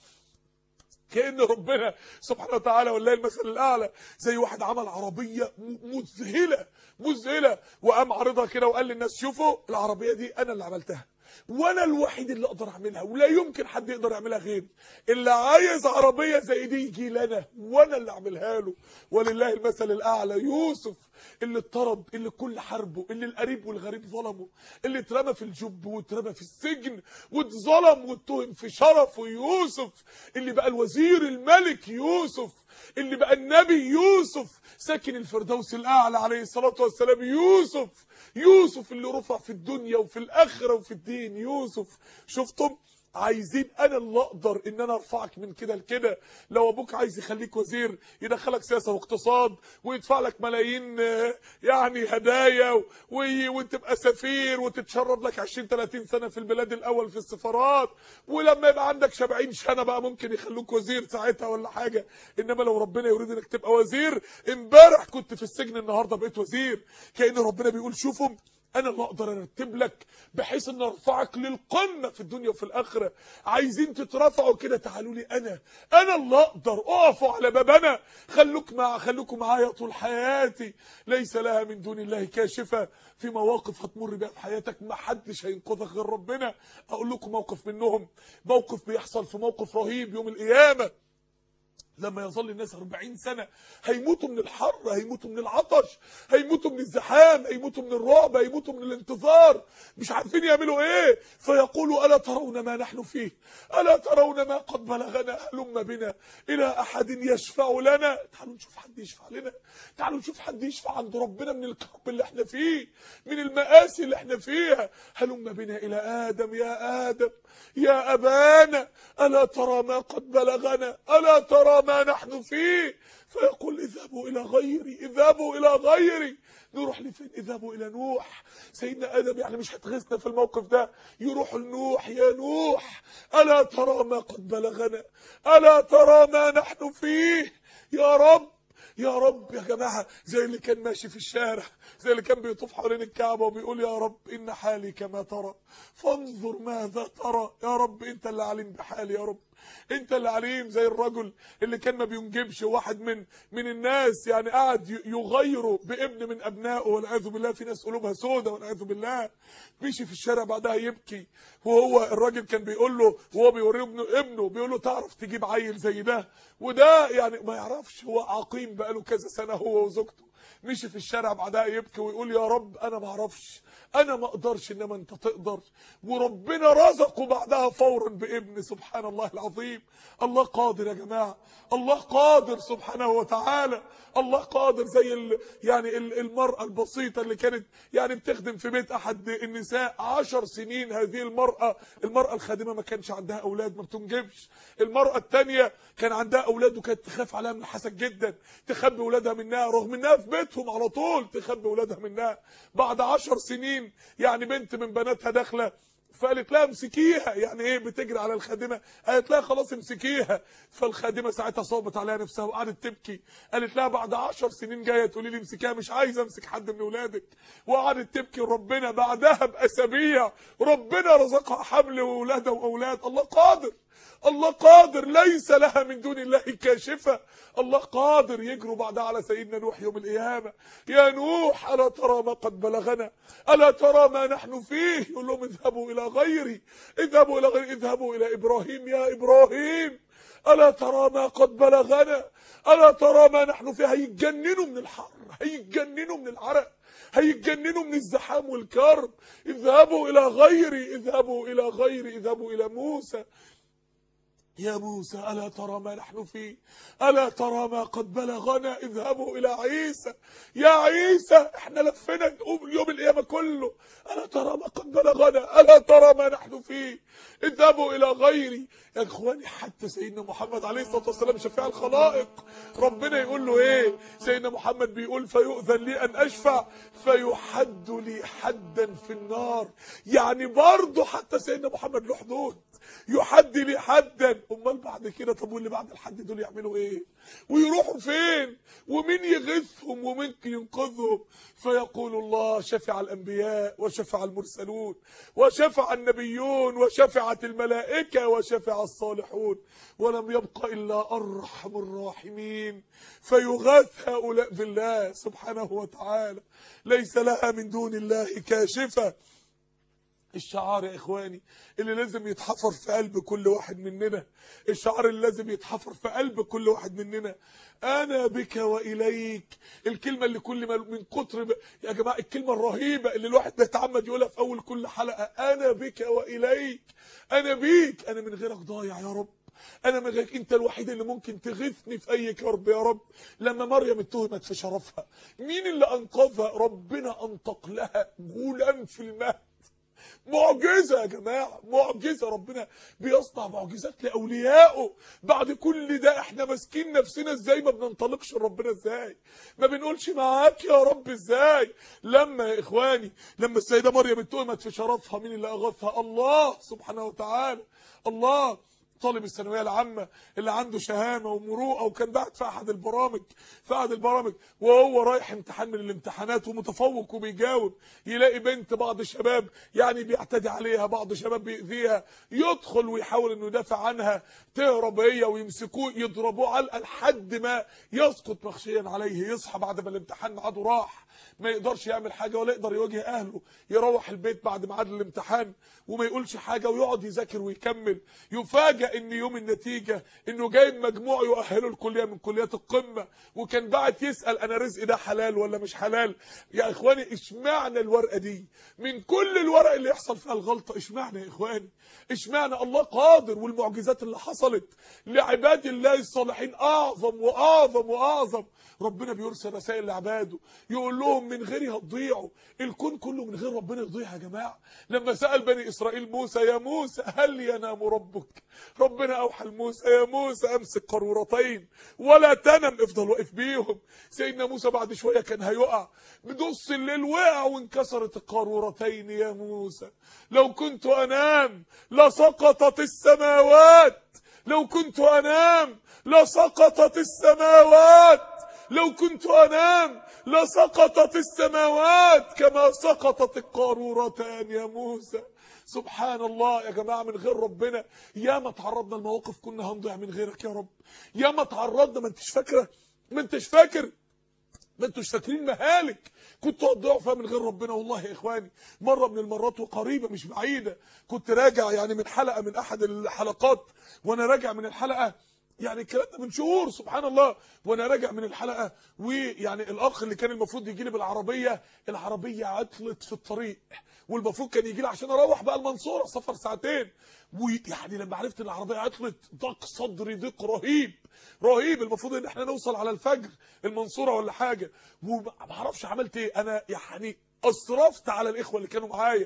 كأن ربنا سبحانه وتعالى والله المثل الأعلى زي واحد عمل عربية م- مذهلة مذهلة وقام عارضها كده وقال للناس شوفوا العربية دي أنا اللي عملتها وانا الوحيد اللي اقدر اعملها ولا يمكن حد يقدر يعملها غيري اللي عايز عربيه زي دي يجي لنا وانا اللي اعملها له ولله المثل الاعلى يوسف اللي اتطرد اللي كل حربه اللي القريب والغريب ظلمه اللي اترمى في الجب واترمى في السجن واتظلم واتهم في شرفه يوسف اللي بقى الوزير الملك يوسف اللي بقى النبي يوسف ساكن الفردوس الاعلى عليه الصلاه والسلام يوسف يوسف اللي رفع في الدنيا وفي الاخره وفي الدين يوسف شفتم عايزين انا اللي اقدر ان انا ارفعك من كده لكده لو ابوك عايز يخليك وزير يدخلك سياسه واقتصاد ويدفع لك ملايين آه، يعني هدايا و- وي- وتبقى سفير وتتشرد لك 20 30 سنه في البلاد الاول في السفارات ولما يبقى عندك 70 سنه بقى ممكن يخلوك وزير ساعتها ولا حاجه انما لو ربنا يريد انك تبقى وزير امبارح كنت في السجن النهارده بقيت وزير كأن ربنا بيقول شوفوا انا اللي اقدر ارتب لك بحيث ان ارفعك للقمه في الدنيا وفي الاخره عايزين تترفعوا كده تعالوا لي انا انا اللي اقدر اقفوا على بابنا خلوك مع خلوكم معايا طول حياتي ليس لها من دون الله كاشفه في مواقف هتمر بيها في حياتك ما حدش هينقذك غير ربنا اقول لكم موقف منهم موقف بيحصل في موقف رهيب يوم القيامه لما يظل الناس 40 سنة هيموتوا من الحر هيموتوا من العطش هيموتوا من الزحام هيموتوا من الرعب هيموتوا من الانتظار مش عارفين يعملوا ايه فيقولوا ألا ترون ما نحن فيه ألا ترون ما قد بلغنا هلم بنا إلى أحد يشفع لنا تعالوا نشوف حد يشفع لنا تعالوا نشوف حد يشفع عند ربنا من الكرب اللي احنا فيه من المآسي اللي احنا فيها هلم بنا إلى آدم يا آدم يا أبانا ألا ترى ما قد بلغنا ألا ترى ما نحن فيه فيقول اذهبوا إلى غيري اذهبوا إلى غيري نروح لفين اذهبوا إلى نوح سيدنا آدم يعني مش هتغيثنا في الموقف ده يروح لنوح يا نوح ألا ترى ما قد بلغنا ألا ترى ما نحن فيه يا رب يا رب يا جماعة زي اللي كان ماشي في الشارع زي اللي كان بيطوف حوالين الكعبة وبيقول يا رب إن حالي كما ترى فانظر ماذا ترى يا رب أنت اللي عليم بحالي يا رب انت اللي عليم زي الرجل اللي كان ما بينجبش واحد من من الناس يعني قاعد ي- يغيره بابن من ابنائه والعياذ بالله في ناس قلوبها سودة والعياذ بالله مشي في الشارع بعدها يبكي وهو الراجل كان بيقول له وهو بيوريه ابنه ابنه بيقول له تعرف تجيب عيل زي ده وده يعني ما يعرفش هو عقيم بقاله كذا سنه هو وزوجته مشي في الشارع بعدها يبكي ويقول يا رب انا ما اعرفش انا ما اقدرش انما انت تقدر وربنا رزقه بعدها فورا بابن سبحان الله العظيم الله قادر يا جماعه الله قادر سبحانه وتعالى الله قادر زي ال يعني ال- المرأة البسيطة اللي كانت يعني بتخدم في بيت أحد النساء عشر سنين هذه المرأة المرأة الخادمة ما كانش عندها أولاد ما بتنجبش المرأة التانية كان عندها أولاد وكانت تخاف عليها من الحسد جدا تخبي أولادها منها رغم إنها في بيتهم على طول تخبي أولادها منها بعد عشر سنين يعني بنت من بناتها داخلة فقالت لها امسكيها يعني ايه بتجري على الخادمه قالت لها خلاص امسكيها فالخادمه ساعتها صابت عليها نفسها وقعدت تبكي قالت لها بعد عشر سنين جايه تقولي لي امسكيها مش عايزه امسك حد من اولادك وقعدت تبكي ربنا بعدها باسابيع ربنا رزقها حمل واولادها واولاد الله قادر الله قادر ليس لها من دون الله كاشفة الله قادر يجروا بعدها على سيدنا نوح يوم القيامة يا نوح ألا ترى ما قد بلغنا ألا ترى ما نحن فيه يقول لهم اذهبوا إلى غيري اذهبوا إلى غيري اذهبوا إلى إبراهيم يا إبراهيم ألا ترى ما قد بلغنا ألا ترى ما نحن فيه هيتجننوا من الحر هيتجننوا من العرق هيتجننوا من الزحام والكرب اذهبوا إلى غيري اذهبوا إلى غيري اذهبوا إلى موسى يا موسى ألا ترى ما نحن فيه ألا ترى ما قد بلغنا اذهبوا إلى عيسى يا عيسى احنا لفنا يوم القيامة كله ألا ترى ما قد بلغنا ألا ترى ما نحن فيه اذهبوا إلى غيري يا إخواني حتى سيدنا محمد عليه الصلاة والسلام شفيع الخلائق ربنا يقول له إيه سيدنا محمد بيقول فيؤذن لي أن أشفع فيحد لي حدا في النار يعني برضه حتى سيدنا محمد له حدود يحد لي حدا امال بعد كده طب واللي بعد الحد دول يعملوا ايه ويروحوا فين ومين يغيثهم ومين ينقذهم فيقول الله شفع الانبياء وشفع المرسلون وشفع النبيون وشفعت الملائكه وشفع الصالحون ولم يبق الا ارحم الراحمين فيغاث هؤلاء بالله سبحانه وتعالى ليس لها من دون الله كاشفه الشعار يا اخواني اللي لازم يتحفر في قلب كل واحد مننا الشعار اللي لازم يتحفر في قلب كل واحد مننا انا بك واليك الكلمه اللي كل ما من كتر ب... يا جماعه الكلمه الرهيبه اللي الواحد بيتعمد يقولها في اول كل حلقه انا بك واليك انا بيك انا من غيرك ضايع يا رب انا من غيرك انت الوحيد اللي ممكن تغيثني في اي كرب يا رب لما مريم اتهمت في شرفها مين اللي انقذها ربنا انطق لها غلام في المهد معجزه يا جماعه معجزه ربنا بيصنع معجزات لاوليائه بعد كل ده احنا ماسكين نفسنا ازاي ما بننطلقش لربنا ازاي ما بنقولش معاك يا رب ازاي لما يا اخواني لما السيده مريم اتهمت في شرفها مين اللي اغاثها الله سبحانه وتعالى الله طالب الثانويه العامه اللي عنده شهامه ومروءه وكان بعت في احد البرامج في احد البرامج وهو رايح امتحان من الامتحانات ومتفوق وبيجاوب يلاقي بنت بعض الشباب يعني بيعتدي عليها بعض الشباب بيأذيها يدخل ويحاول انه يدافع عنها تهرب هي ويمسكوه يضربوه علقه لحد ما يسقط مغشيا عليه يصحى بعد ما الامتحان ميعاده راح ما يقدرش يعمل حاجه ولا يقدر يواجه اهله يروح البيت بعد ميعاد الامتحان وما يقولش حاجه ويقعد يذاكر ويكمل يفاجئ ان يوم النتيجه انه جايب مجموع يؤهله الكليه من كليات القمه وكان بعت يسال انا رزقي ده حلال ولا مش حلال يا اخواني اشمعنى الورقه دي من كل الورق اللي يحصل فيها الغلطه اشمعنى يا اخواني اشمعنى الله قادر والمعجزات اللي حصلت لعباد الله الصالحين اعظم واعظم واعظم ربنا بيرسل رسائل لعباده يقول لهم من غيري هتضيعوا الكون كله من غير ربنا يضيع يا جماعه لما سال بني اسرائيل موسى يا موسى هل ينام ربك ربنا اوحى لموسى يا موسى امسك قارورتين ولا تنم افضل واقف بيهم سيدنا موسى بعد شويه كان هيقع بنص الليل وقع وانكسرت القارورتين يا موسى لو كنت انام لسقطت السماوات لو كنت انام لسقطت السماوات لو كنت انام لسقطت السماوات كما سقطت القارورتان يا موسى سبحان الله يا جماعه من غير ربنا يا ما تعرضنا لمواقف كنا هنضيع من غيرك يا رب يا ما تعرضنا ما انتش فاكره ما انتش فاكر ما انتوش فاكرين مهالك كنتوا هتضيعوا فيها من غير ربنا والله يا اخواني مره من المرات وقريبه مش بعيده كنت راجع يعني من حلقه من احد الحلقات وانا راجع من الحلقه يعني الكلام ده من شهور سبحان الله وانا راجع من الحلقه ويعني الاخ اللي كان المفروض يجي لي بالعربيه العربيه عطلت في الطريق والمفروض كان يجي لي عشان اروح بقى المنصوره سفر ساعتين ويعني لما عرفت ان العربيه عطلت ضاق صدري ضيق رهيب رهيب المفروض ان احنا نوصل على الفجر المنصوره ولا حاجه وما اعرفش عملت ايه انا يعني اسرفت على الاخوه اللي كانوا معايا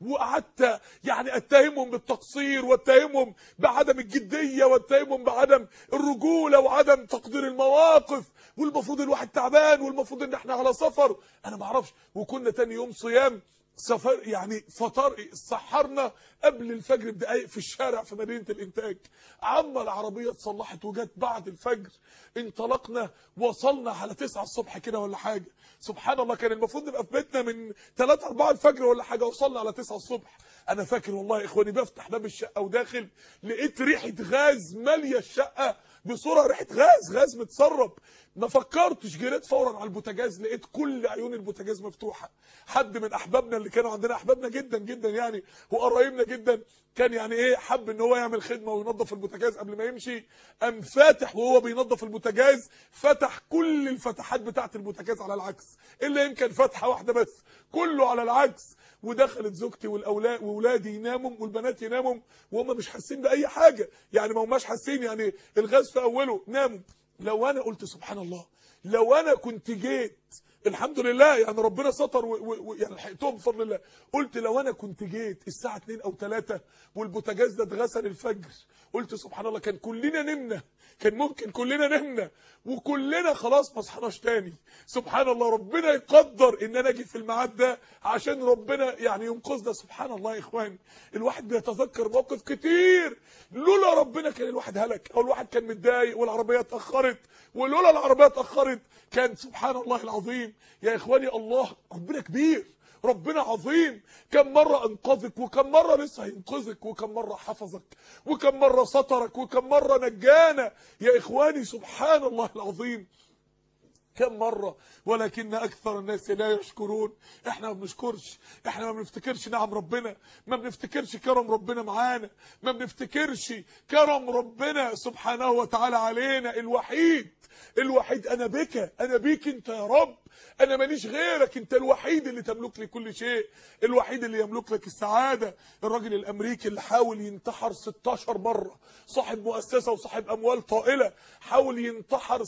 وقعدت يعني اتهمهم بالتقصير واتهمهم بعدم الجديه واتهمهم بعدم الرجوله وعدم تقدير المواقف والمفروض الواحد تعبان والمفروض ان احنا على سفر انا ما اعرفش وكنا تاني يوم صيام سفر يعني فطر سحرنا قبل الفجر بدقايق في الشارع في مدينه الانتاج عما العربيه اتصلحت وجت بعد الفجر انطلقنا وصلنا على 9 الصبح كده ولا حاجه سبحان الله كان المفروض نبقى في بيتنا من 3 4 الفجر ولا حاجه وصلنا على 9 الصبح انا فاكر والله يا اخواني بفتح باب الشقه وداخل لقيت ريحه غاز ماليه الشقه بصوره ريحه غاز غاز متسرب ما فكرتش جريت فورا على البوتاجاز لقيت كل عيون البوتاجاز مفتوحه حد من احبابنا اللي كانوا عندنا احبابنا جدا جدا يعني وقرايبنا جدا كان يعني ايه حب ان هو يعمل خدمه وينظف البوتاجاز قبل ما يمشي قام فاتح وهو بينظف البوتاجاز فتح كل الفتحات بتاعه البوتاجاز على العكس الا يمكن فتحه واحده بس كله على العكس ودخلت زوجتي والاولاد واولادي يناموا والبنات يناموا وهم مش حاسين باي حاجه يعني ما هماش حاسين يعني الغاز في اوله ناموا لو انا قلت سبحان الله لو انا كنت جيت الحمد لله يعني ربنا ستر ويعني لحقتهم بفضل الله قلت لو انا كنت جيت الساعه 2 او 3 والبوتاجاز ده اتغسل الفجر قلت سبحان الله كان كلنا نمنا كان ممكن كلنا نمنا وكلنا خلاص ما صحناش تاني سبحان الله ربنا يقدر ان انا اجي في الميعاد ده عشان ربنا يعني ينقذنا سبحان الله يا اخواني الواحد بيتذكر موقف كتير لولا ربنا كان الواحد هلك او الواحد كان متضايق والعربيه اتاخرت ولولا العربيه اتاخرت كان سبحان الله العظيم يا اخواني الله ربنا كبير ربنا عظيم كم مرة انقذك وكم مرة لسه هينقذك وكم مرة حفظك وكم مرة سترك وكم مرة نجانا يا اخواني سبحان الله العظيم كم مرة ولكن أكثر الناس لا يشكرون احنا ما بنشكرش احنا ما بنفتكرش نعم ربنا ما بنفتكرش كرم ربنا معانا ما بنفتكرش كرم ربنا سبحانه وتعالى علينا الوحيد الوحيد انا بك انا بيك انت يا رب انا ماليش غيرك انت الوحيد اللي تملك لي كل شيء الوحيد اللي يملك لك السعاده الراجل الامريكي اللي حاول ينتحر 16 مره صاحب مؤسسه وصاحب اموال طائله حاول ينتحر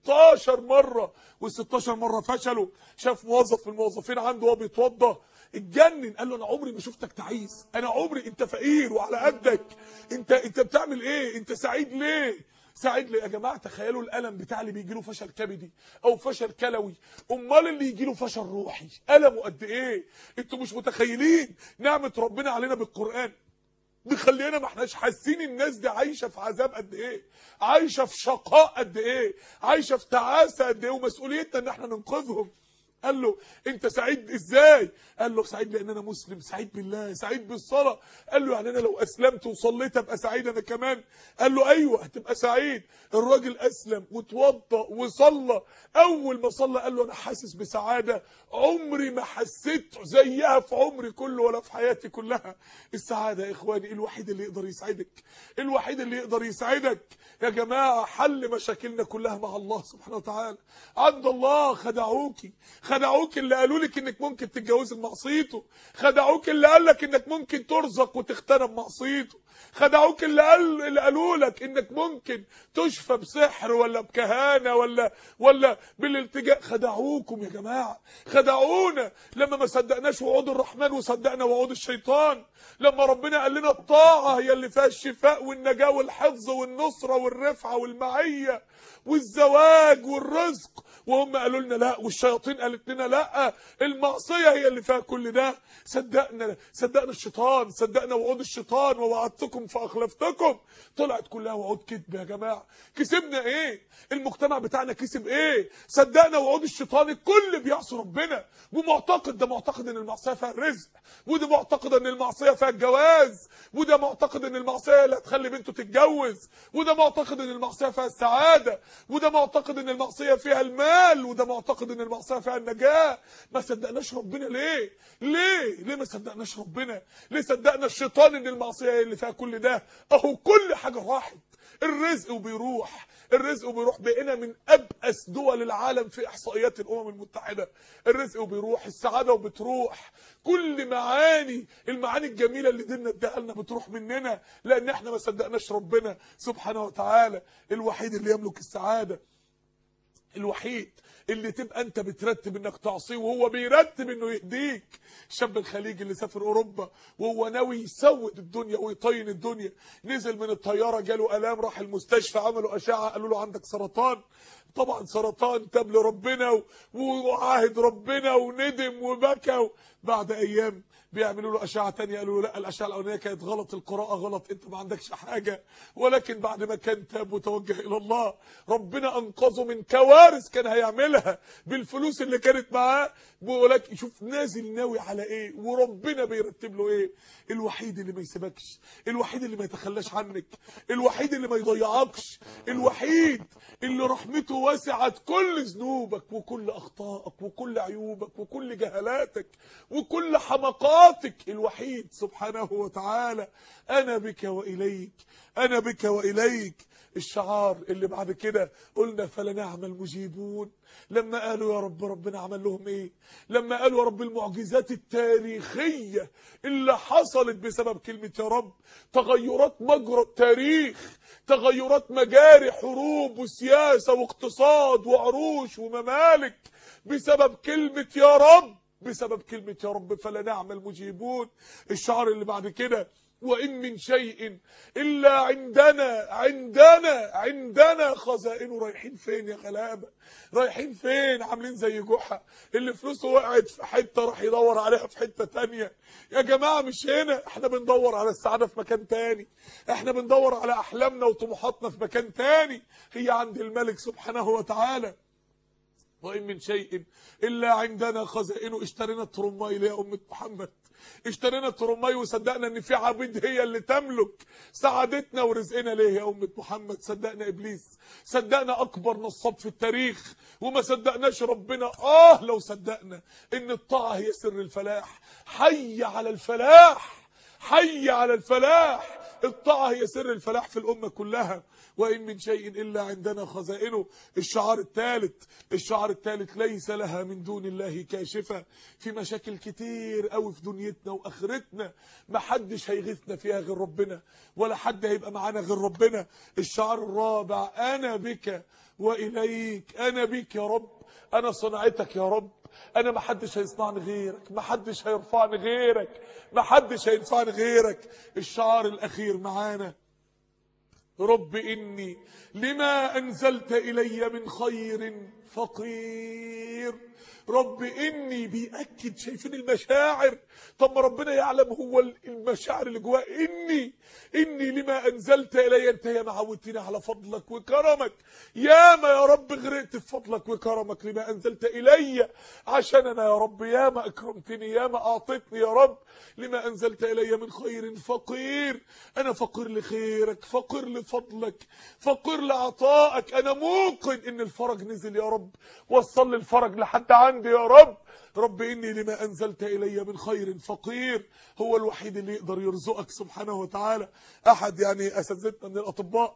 16 مره وال16 مره فشلوا شاف موظف من الموظفين عنده وهو بيتوضى اتجنن قال له انا عمري ما شفتك تعيس انا عمري انت فقير وعلى قدك انت انت بتعمل ايه انت سعيد ليه سعيد ليه يا جماعه تخيلوا الالم بتاع اللي بيجي له فشل كبدي او فشل كلوي امال اللي يجي له فشل روحي المه قد ايه انتوا مش متخيلين نعمه ربنا علينا بالقران مخلينا ما احناش حاسين الناس دي عايشه في عذاب قد ايه عايشه في شقاء قد ايه عايشه في تعاسه قد ايه ومسؤوليتنا ان احنا ننقذهم قال له انت سعيد ازاي قال له سعيد لان انا مسلم سعيد بالله سعيد بالصلاه قال له يعني انا لو اسلمت وصليت ابقى سعيد انا كمان قال له ايوه هتبقى سعيد الراجل اسلم وتوضى وصلى اول ما صلى قال له انا حاسس بسعاده عمري ما حسيت زيها في عمري كله ولا في حياتي كلها السعاده يا اخواني الوحيد اللي يقدر يسعدك الوحيد اللي يقدر يسعدك يا جماعه حل مشاكلنا كلها مع الله سبحانه وتعالى عند الله خدعوكي خدعوك اللي قالوا لك انك ممكن تتجوزي بمعصيته خدعوك اللي قال لك انك ممكن ترزق وتختنى بمعصيته خدعوك اللي قال اللي قالوا لك انك ممكن تشفى بسحر ولا بكهانه ولا ولا بالالتجاء خدعوكم يا جماعه خدعونا لما ما صدقناش وعود الرحمن وصدقنا وعود الشيطان لما ربنا قال لنا الطاعه هي اللي فيها الشفاء والنجاه والحفظ والنصره والرفعه والمعيه والزواج والرزق وهم قالوا لنا لا والشياطين قالت لنا لا المعصيه هي اللي فيها كل ده صدقنا صدقنا الشيطان صدقنا وعود الشيطان ووعدتكم فاخلفتكم طلعت كلها وعود كذب يا جماعه كسبنا ايه المجتمع بتاعنا كسب ايه صدقنا وعود الشيطان الكل بيعصي ربنا ومعتقد ده معتقد ان المعصيه فيها الرزق وده معتقد ان المعصيه فيها الجواز وده معتقد ان المعصيه اللي هتخلي بنته تتجوز وده معتقد ان المعصيه فيها السعاده وده معتقد ان المعصيه فيها المال وده معتقد ان المعصيه فيها النجاه ما صدقناش ربنا ليه ليه ليه ما صدقناش ربنا ليه صدقنا الشيطان ان المعصيه هي اللي فيها كل ده اهو كل حاجه راحت الرزق وبيروح الرزق وبيروح بقينا من ابأس دول العالم في احصائيات الامم المتحده الرزق وبيروح السعاده وبتروح كل معاني المعاني الجميله اللي ديننا اداها لنا بتروح مننا لان احنا ما صدقناش ربنا سبحانه وتعالى الوحيد اللي يملك السعاده الوحيد اللي تبقى انت بترتب انك تعصيه وهو بيرتب انه يهديك الشاب الخليجي اللي سافر اوروبا وهو ناوي يسود الدنيا ويطين الدنيا نزل من الطياره جاله الام راح المستشفى عملوا اشعه قالوا له عندك سرطان طبعا سرطان تاب لربنا و- وعاهد ربنا وندم وبكى بعد ايام بيعملوا له اشعه تانية قالوا له لا الاشعه الاولانيه كانت غلط القراءه غلط انت ما عندكش حاجه ولكن بعد ما كان تاب وتوجه الى الله ربنا انقذه من كوارث كان هيعملها بالفلوس اللي كانت معاه ولكن شوف نازل ناوي على ايه وربنا بيرتب له ايه الوحيد اللي ما يسيبكش الوحيد اللي ما يتخلاش عنك الوحيد اللي ما يضيعكش الوحيد اللي رحمته وسعت كل ذنوبك وكل اخطائك وكل عيوبك وكل جهالاتك وكل حمقاتك الوحيد سبحانه وتعالى انا بك واليك انا بك واليك الشعار اللي بعد كده قلنا فلنعم المجيبون لما قالوا يا رب ربنا عمل لهم ايه لما قالوا يا رب المعجزات التاريخية اللي حصلت بسبب كلمة يا رب تغيرات مجرى التاريخ تغيرات مجاري حروب وسياسة واقتصاد وعروش وممالك بسبب كلمة يا رب بسبب كلمة يا رب فلنعم المجيبون الشعار اللي بعد كده وإن من شيء إلا عندنا عندنا عندنا خزائنه رايحين فين يا غلابة رايحين فين عاملين زي جحا اللي فلوسه وقعت في حتة راح يدور عليها في حتة تانية يا جماعة مش هنا احنا بندور على السعادة في مكان تاني احنا بندور على أحلامنا وطموحاتنا في مكان تاني هي عند الملك سبحانه وتعالى وإن من شيء إلا عندنا خزائنه اشترينا الترماي يا أمة محمد اشترينا الترماي وصدقنا ان في عبيد هي اللي تملك سعادتنا ورزقنا ليه يا أمة محمد صدقنا إبليس صدقنا أكبر نصاب في التاريخ وما صدقناش ربنا آه لو صدقنا إن الطاعة هي سر الفلاح حي على الفلاح حي على الفلاح الطاعة هي سر الفلاح في الأمة كلها وإن من شيء إلا عندنا خزائنه الشعار الثالث الشعار الثالث ليس لها من دون الله كاشفة في مشاكل كتير قوي في دنيتنا وآخرتنا ما حدش هيغيثنا فيها غير ربنا ولا حد هيبقى معانا غير ربنا الشعار الرابع أنا بك وإليك أنا بك يا رب أنا صنعتك يا رب انا ما حدش هيصنعني غيرك ما حدش هيرفعني غيرك ما حدش هينفعني غيرك الشعار الاخير معانا رب اني لما انزلت الي من خير فقير رب اني بيأكد شايفين المشاعر طب ما ربنا يعلم هو المشاعر اللي جواه اني اني لما انزلت الي انت يا معودتني على فضلك وكرمك يا ما يا رب غرقت في فضلك وكرمك لما انزلت الي عشان انا يا رب يا ما اكرمتني يا ما اعطيتني يا رب لما انزلت الي من خير فقير انا فقير لخيرك فقير لفضلك فقير لعطائك انا موقن ان الفرج نزل يا رب وصل لي الفرج لحد عندي يا رب رب إني لما أنزلت إلي من خير فقير هو الوحيد اللي يقدر يرزقك سبحانه وتعالى أحد يعني أساتذتنا من الأطباء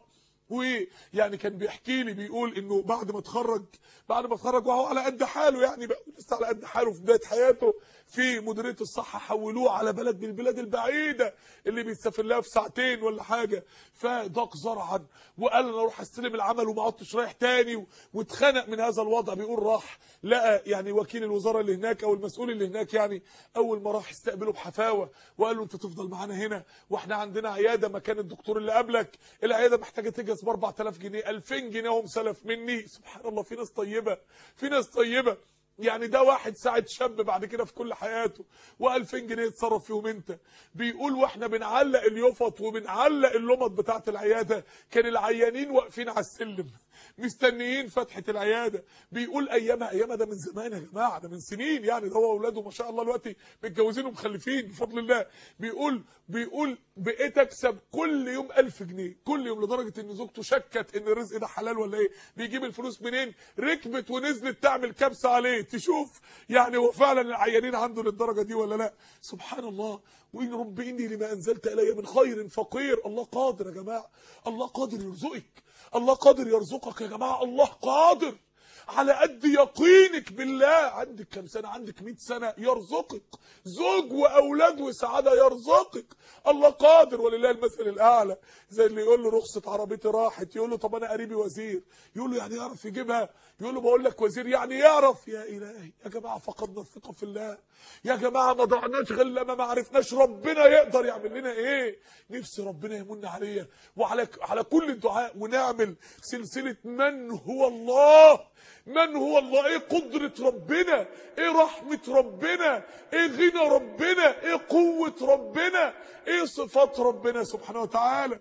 ويعني كان بيحكي لي بيقول انه بعد ما اتخرج بعد ما اتخرج وهو على قد حاله يعني بقى لسه على قد حاله في بدايه حياته في مديريه الصحه حولوه على بلد من البلاد البعيده اللي بيتسافر لها في ساعتين ولا حاجه فضاق زرعا وقال انا اروح استلم العمل وما عدتش رايح تاني واتخنق من هذا الوضع بيقول راح لقى يعني وكيل الوزاره اللي هناك او المسؤول اللي هناك يعني اول ما راح استقبله بحفاوه وقال له انت تفضل معانا هنا واحنا عندنا عياده مكان الدكتور اللي قبلك العياده محتاجه تجهز ب 4000 جنيه 2000 جنيه هم سلف مني سبحان الله في ناس طيبه في ناس طيبه يعني ده واحد ساعد شاب بعد كده في كل حياته و2000 جنيه يتصرف فيهم انت بيقول واحنا بنعلق اليفط وبنعلق اللمط بتاعه العياده كان العيانين واقفين على السلم مستنيين فتحه العياده بيقول ايامها ايامها ده من زمان يا جماعه ده من سنين يعني ده هو واولاده ما شاء الله دلوقتي متجوزين ومخلفين بفضل الله بيقول بيقول بقيت اكسب كل يوم 1000 جنيه كل يوم لدرجه ان زوجته شكت ان الرزق ده حلال ولا ايه بيجيب الفلوس منين ركبت ونزلت تعمل كبسه عليه تشوف يعني هو فعلا العيانين عنده للدرجه دي ولا لا سبحان الله وان رب اني لما انزلت الي من خير فقير الله قادر يا جماعه الله قادر يرزقك الله قادر يرزقك يا جماعه الله قادر على قد يقينك بالله عندك كم سنة عندك 100 سنة يرزقك زوج وأولاد وسعادة يرزقك الله قادر ولله المثل الأعلى زي اللي يقول له رخصة عربيتي راحت يقول له طب أنا قريبي وزير يقول له يعني يعرف يجيبها يقول له بقول لك وزير يعني يعرف يا إلهي يا جماعة فقدنا الثقة في الله يا جماعة ما ضعناش غير لما ما عرفناش ربنا يقدر يعمل لنا إيه نفسي ربنا يمن عليا وعلى على كل الدعاء ونعمل سلسلة من هو الله من هو الله ايه قدرة ربنا ايه رحمة ربنا ايه غنى ربنا ايه قوة ربنا ايه صفات ربنا سبحانه وتعالى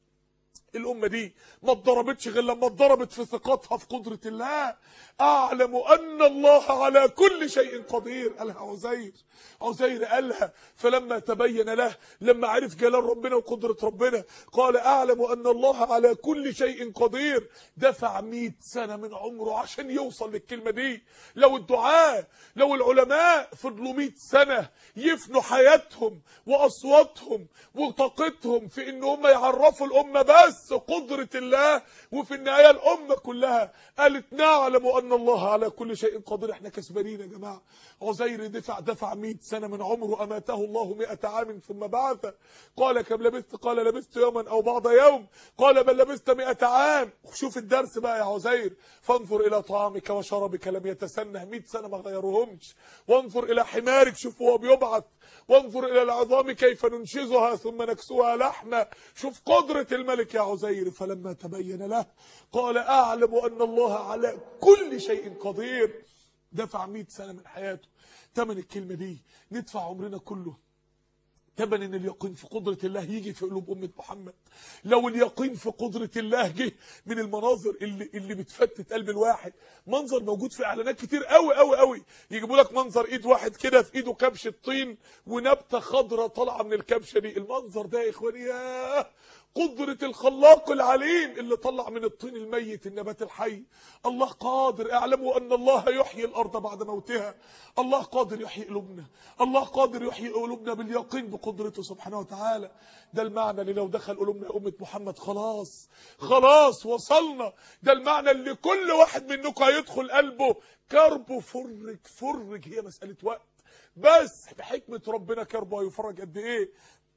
الأمة دي ما اتضربتش غير لما اتضربت في ثقتها في قدرة الله أعلم أن الله على كل شيء قدير قالها عزير عزير قالها فلما تبين له لما عرف جلال ربنا وقدرة ربنا قال أعلم أن الله على كل شيء قدير دفع مئة سنة من عمره عشان يوصل للكلمة دي لو الدعاء لو العلماء فضلوا مئة سنة يفنوا حياتهم وأصواتهم وطاقتهم في إن هم يعرفوا الأمة بس قدرة الله وفي النهاية الأمة كلها قالت نعلم أن الله على كل شيء قدير احنا كسبانين يا جماعة عزير دفع دفع 100 سنة من عمره أماته الله 100 عام ثم بعث قال كم لبثت قال لبثت يوما أو بعض يوم قال بل لبثت 100 عام شوف الدرس بقى يا عزير فانظر إلى طعامك وشرابك لم يتسنه 100 سنة ما غيرهمش وانظر إلى حمارك شوف هو بيبعث وانظر إلى العظام كيف ننشزها ثم نكسوها لحمة شوف قدرة الملك يا عزير فلما تبين له قال أعلم أن الله على كل شيء قدير دفع 100 سنة من حياته تمن الكلمة دي ندفع عمرنا كله تمن ان اليقين في قدرة الله يجي في قلوب أمة محمد لو اليقين في قدرة الله جه من المناظر اللي اللي بتفتت قلب الواحد منظر موجود في اعلانات كتير قوي قوي قوي يجيبوا لك منظر ايد واحد كده في ايده كبشه طين ونبته خضراء طالعه من الكبشه دي المنظر ده يا اخواني ياه قدرة الخلاق العليم اللي طلع من الطين الميت النبات الحي الله قادر اعلموا ان الله يحيي الارض بعد موتها الله قادر يحيي قلوبنا الله قادر يحيي قلوبنا باليقين بقدرته سبحانه وتعالى ده المعنى اللي لو دخل قلوبنا يا امه محمد خلاص خلاص وصلنا ده المعنى اللي كل واحد منكم هيدخل قلبه كربه فرج فرج هي مسألة وقت بس بحكمة ربنا كربه هيفرج قد ايه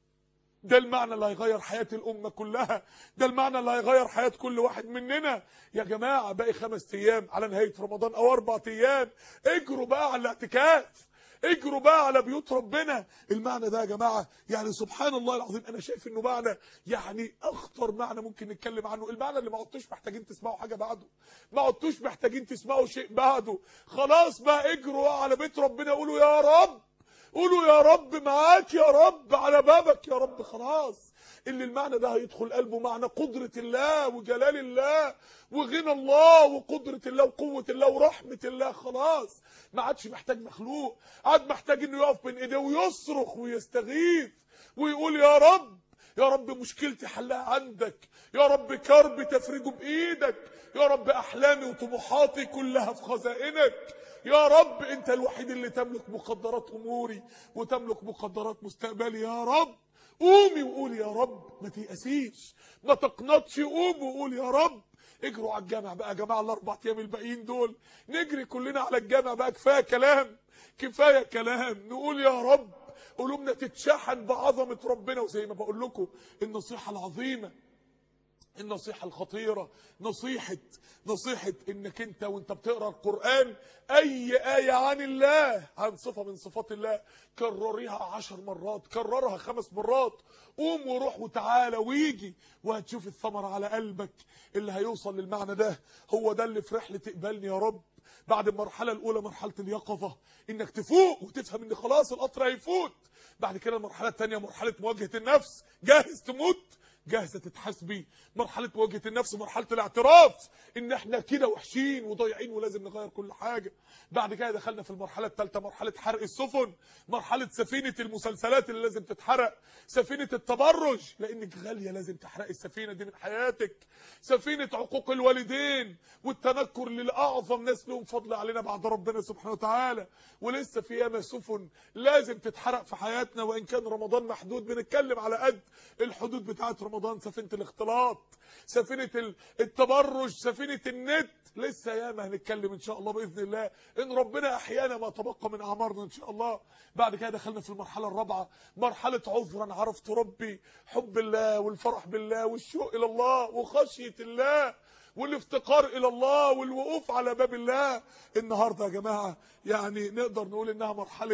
ده المعنى اللي هيغير حياة الأمة كلها ده المعنى اللي هيغير حياة كل واحد مننا يا جماعة باقي خمس أيام على نهاية رمضان أو أربع أيام اجروا بقى على الاعتكاف اجروا بقى على بيوت ربنا المعنى ده يا جماعة يعني سبحان الله العظيم أنا شايف إنه معنى يعني أخطر معنى ممكن نتكلم عنه المعنى اللي ما عدتوش محتاجين تسمعوا حاجة بعده ما عدتوش محتاجين تسمعوا شيء بعده خلاص بقى اجروا على بيت ربنا قولوا يا رب قولوا يا رب معاك يا رب على بابك يا رب خلاص اللي المعنى ده هيدخل قلبه معنى قدرة الله وجلال الله وغنى الله وقدرة الله وقوة الله ورحمة الله خلاص ما عادش محتاج مخلوق عاد محتاج انه يقف بين ايديه ويصرخ ويستغيث ويقول يا رب يا رب مشكلتي حلها عندك يا رب كرب تفرجه بايدك يا رب احلامي وطموحاتي كلها في خزائنك يا رب انت الوحيد اللي تملك مقدرات اموري وتملك مقدرات مستقبلي يا رب قومي وقولي يا رب ما تيأسيش ما تقنطش قوم وقول يا رب اجروا على الجامع بقى يا جماعه الاربع ايام الباقيين دول نجري كلنا على الجامع بقى كفايه كلام كفايه كلام نقول يا رب قلوبنا تتشحن بعظمه ربنا وزي ما بقول لكم النصيحه العظيمه النصيحة الخطيرة نصيحة نصيحة انك انت وانت بتقرأ القرآن اي آية عن الله عن صفة من صفات الله كرريها عشر مرات كررها خمس مرات قوم وروح وتعالى ويجي وهتشوف الثمرة على قلبك اللي هيوصل للمعنى ده هو ده اللي في رحلة اقبلني يا رب بعد المرحلة الأولى مرحلة اليقظة إنك تفوق وتفهم إن خلاص القطر هيفوت بعد كده المرحلة الثانية مرحلة مواجهة النفس جاهز تموت جاهزه تتحاسبي مرحله مواجهه النفس مرحله الاعتراف ان احنا كده وحشين وضايعين ولازم نغير كل حاجه بعد كده دخلنا في المرحله الثالثه مرحله حرق السفن مرحله سفينه المسلسلات اللي لازم تتحرق سفينه التبرج لانك غاليه لازم تحرقي السفينه دي من حياتك سفينه عقوق الوالدين والتنكر للاعظم ناس لهم فضل علينا بعد ربنا سبحانه وتعالى ولسه في ياما سفن لازم تتحرق في حياتنا وان كان رمضان محدود بنتكلم على قد الحدود بتاعه رمضان رمضان سفينه الاختلاط سفينه ال- التبرج سفينه النت لسه ياما هنتكلم ان شاء الله باذن الله ان ربنا احيانا ما تبقى من اعمارنا ان شاء الله بعد كده دخلنا في المرحله الرابعه مرحله عذرا عرفت ربي حب الله والفرح بالله والشوق الى الله وخشيه الله والافتقار الى الله والوقوف على باب الله النهارده يا جماعه يعني نقدر نقول انها مرحله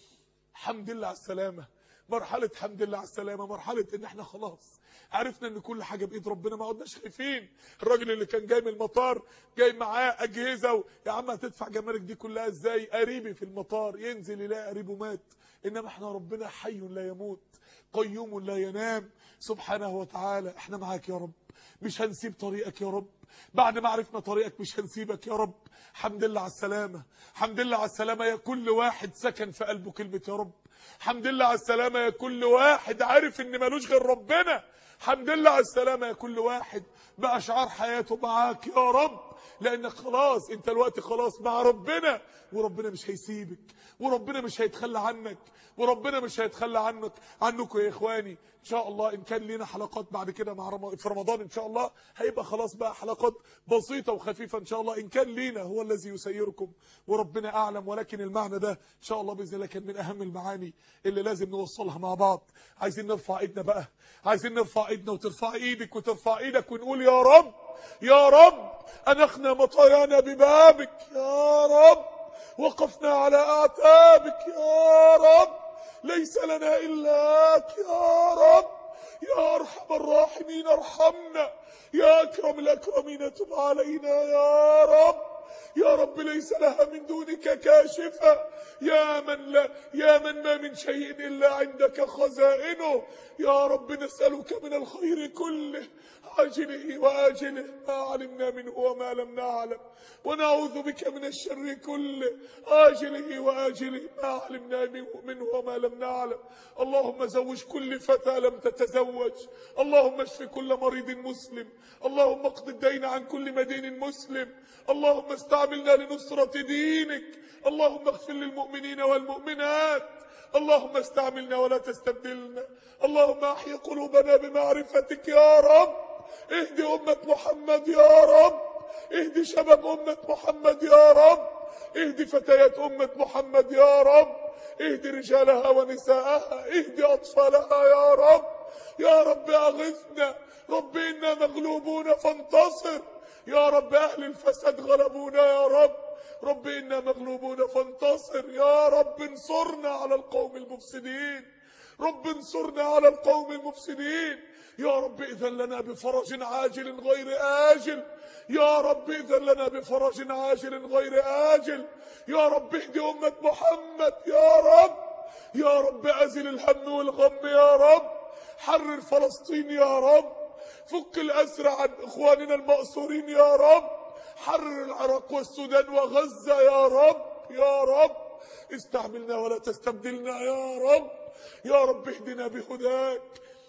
حمد لله على السلامه مرحله حمد لله على السلامه مرحله ان احنا خلاص عرفنا ان كل حاجه بايد ربنا ما عدناش خايفين الراجل اللي كان جاي من المطار جاي معاه اجهزه و... يا عم هتدفع جمارك دي كلها ازاي قريبي في المطار ينزل يلاقي قريبه مات انما احنا ربنا حي لا يموت قيوم لا ينام سبحانه وتعالى احنا معاك يا رب مش هنسيب طريقك يا رب بعد ما عرفنا طريقك مش هنسيبك يا رب حمد لله على السلامة حمد لله على السلامة يا كل واحد سكن في قلبه كلمة يا رب حمد لله على السلامة يا كل واحد عارف ان ملوش غير ربنا حمد لله على السلامة يا كل واحد بقى شعار حياته معاك يا رب لانك خلاص انت الوقت خلاص مع ربنا وربنا مش هيسيبك وربنا مش هيتخلى عنك وربنا مش هيتخلى عنك عنكم يا اخواني ان شاء الله ان كان لينا حلقات بعد كده مع رم... في رمضان ان شاء الله هيبقى خلاص بقى حلقات بسيطه وخفيفه ان شاء الله ان كان لينا هو الذي يسيركم وربنا اعلم ولكن المعنى ده ان شاء الله باذن الله كان من اهم المعاني اللي لازم نوصلها مع بعض عايزين نرفع ايدنا بقى عايزين نرفع ايدنا وترفع ايدك وترفع ايدك ونقول يا رب يا رب انخنا مطايانا ببابك يا رب وقفنا على اعتابك يا رب ليس لنا إلاك يا رب يا أرحم الراحمين ارحمنا يا أكرم الأكرمين تب علينا يا رب يا رب ليس لها من دونك كاشفة يا من لا يا من ما من شيء إلا عندك خزائنه يا رب نسألك من الخير كله عاجله وآجله ما علمنا منه وما لم نعلم ونعوذ بك من الشر كله آجله وآجله ما علمنا منه- منه وما لم نعلم اللهم زوج كل فتى لم تتزوج اللهم اشف كل مريض مسلم اللهم اقض الدين عن كل مدين مسلم اللهم استعملنا لنصرة دينك اللهم اغفر للمؤمنين والمؤمنات اللهم استعملنا ولا تستبدلنا اللهم احي قلوبنا بمعرفتك يا رب اهدي أمة محمد يا رب اهدي شباب أمة محمد يا رب اهدي فتيات أمة محمد يا رب اهدي رجالها ونساءها اهدي أطفالها يا رب يا رب أغثنا رب إنا مغلوبون فانتصر يا رب أهل الفساد غلبونا يا رب رب إنا مغلوبون فانتصر يا رب انصرنا على القوم المفسدين رب انصرنا على القوم المفسدين يا رب إذن لنا بفرج عاجل غير آجل يا رب إذن لنا بفرج عاجل غير آجل يا رب اهدي أمة محمد يا رب يا رب أزل الهم والغم يا رب حرر فلسطين يا رب فك الأسر عن إخواننا المأسورين يا رب حرر العراق والسودان وغزة يا رب يا رب استعملنا ولا تستبدلنا يا رب يا رب اهدنا بهداك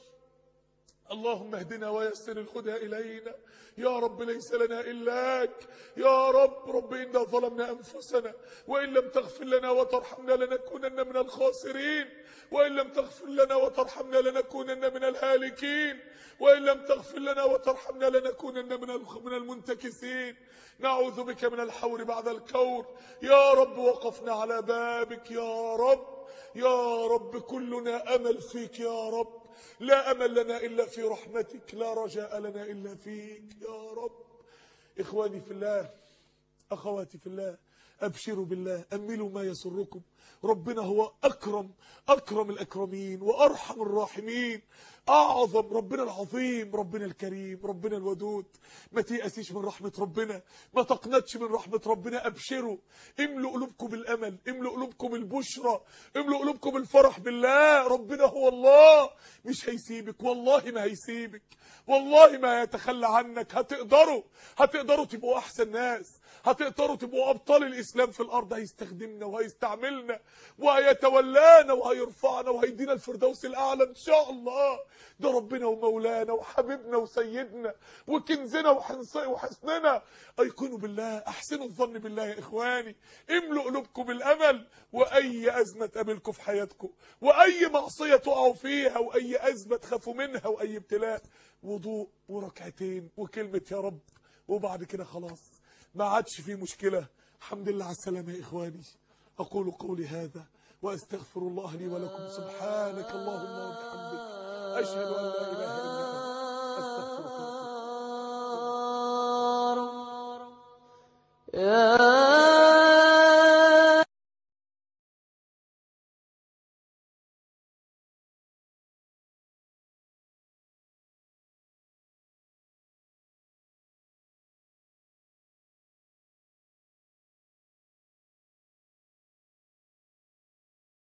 اللهم اهدنا ويسر الهدى إلينا يا رب ليس لنا إلاك يا رب رب إنا ظلمنا أنفسنا وإن لم تغفر لنا وترحمنا لنكونن من الخاسرين وإن لم تغفر لنا وترحمنا لنكونن من الهالكين وإن لم تغفر لنا وترحمنا لنكونن من الخ- من المنتكسين نعوذ بك من الحور بعد الكور يا رب وقفنا على بابك يا رب يا رب كلنا أمل فيك يا رب لا أمل لنا إلا في رحمتك لا رجاء لنا إلا فيك يا رب إخواني في الله أخواتي في الله أبشروا بالله أملوا ما يسركم ربنا هو أكرم أكرم الأكرمين وأرحم الراحمين أعظم ربنا العظيم ربنا الكريم ربنا الودود ما تيأسيش من رحمة ربنا ما تقنطش من رحمة ربنا أبشروا املوا قلوبكم بالأمل املوا قلوبكم بالبشرى املوا قلوبكم بالفرح بالله ربنا هو الله مش هيسيبك والله ما هيسيبك والله ما هيتخلى عنك هتقدروا هتقدروا تبقوا أحسن ناس هتقدروا تبقوا أبطال الإسلام في الأرض هيستخدمنا وهيستعملنا عنا وهيتولانا وهيرفعنا وهيدينا الفردوس الاعلى ان شاء الله ده ربنا ومولانا وحبيبنا وسيدنا وكنزنا وحنص- وحسننا ايقنوا بالله احسنوا الظن بالله يا اخواني املوا قلوبكم بالامل واي ازمه تقابلكم في حياتكم واي معصيه تقعوا فيها واي ازمه تخافوا منها واي ابتلاء وضوء وركعتين وكلمه يا رب وبعد كده خلاص ما عادش في مشكله الحمد لله على السلامه يا اخواني اقول قولي هذا واستغفر الله لي ولكم سبحانك اللهم وبحمدك اشهد ان لا اله الا انت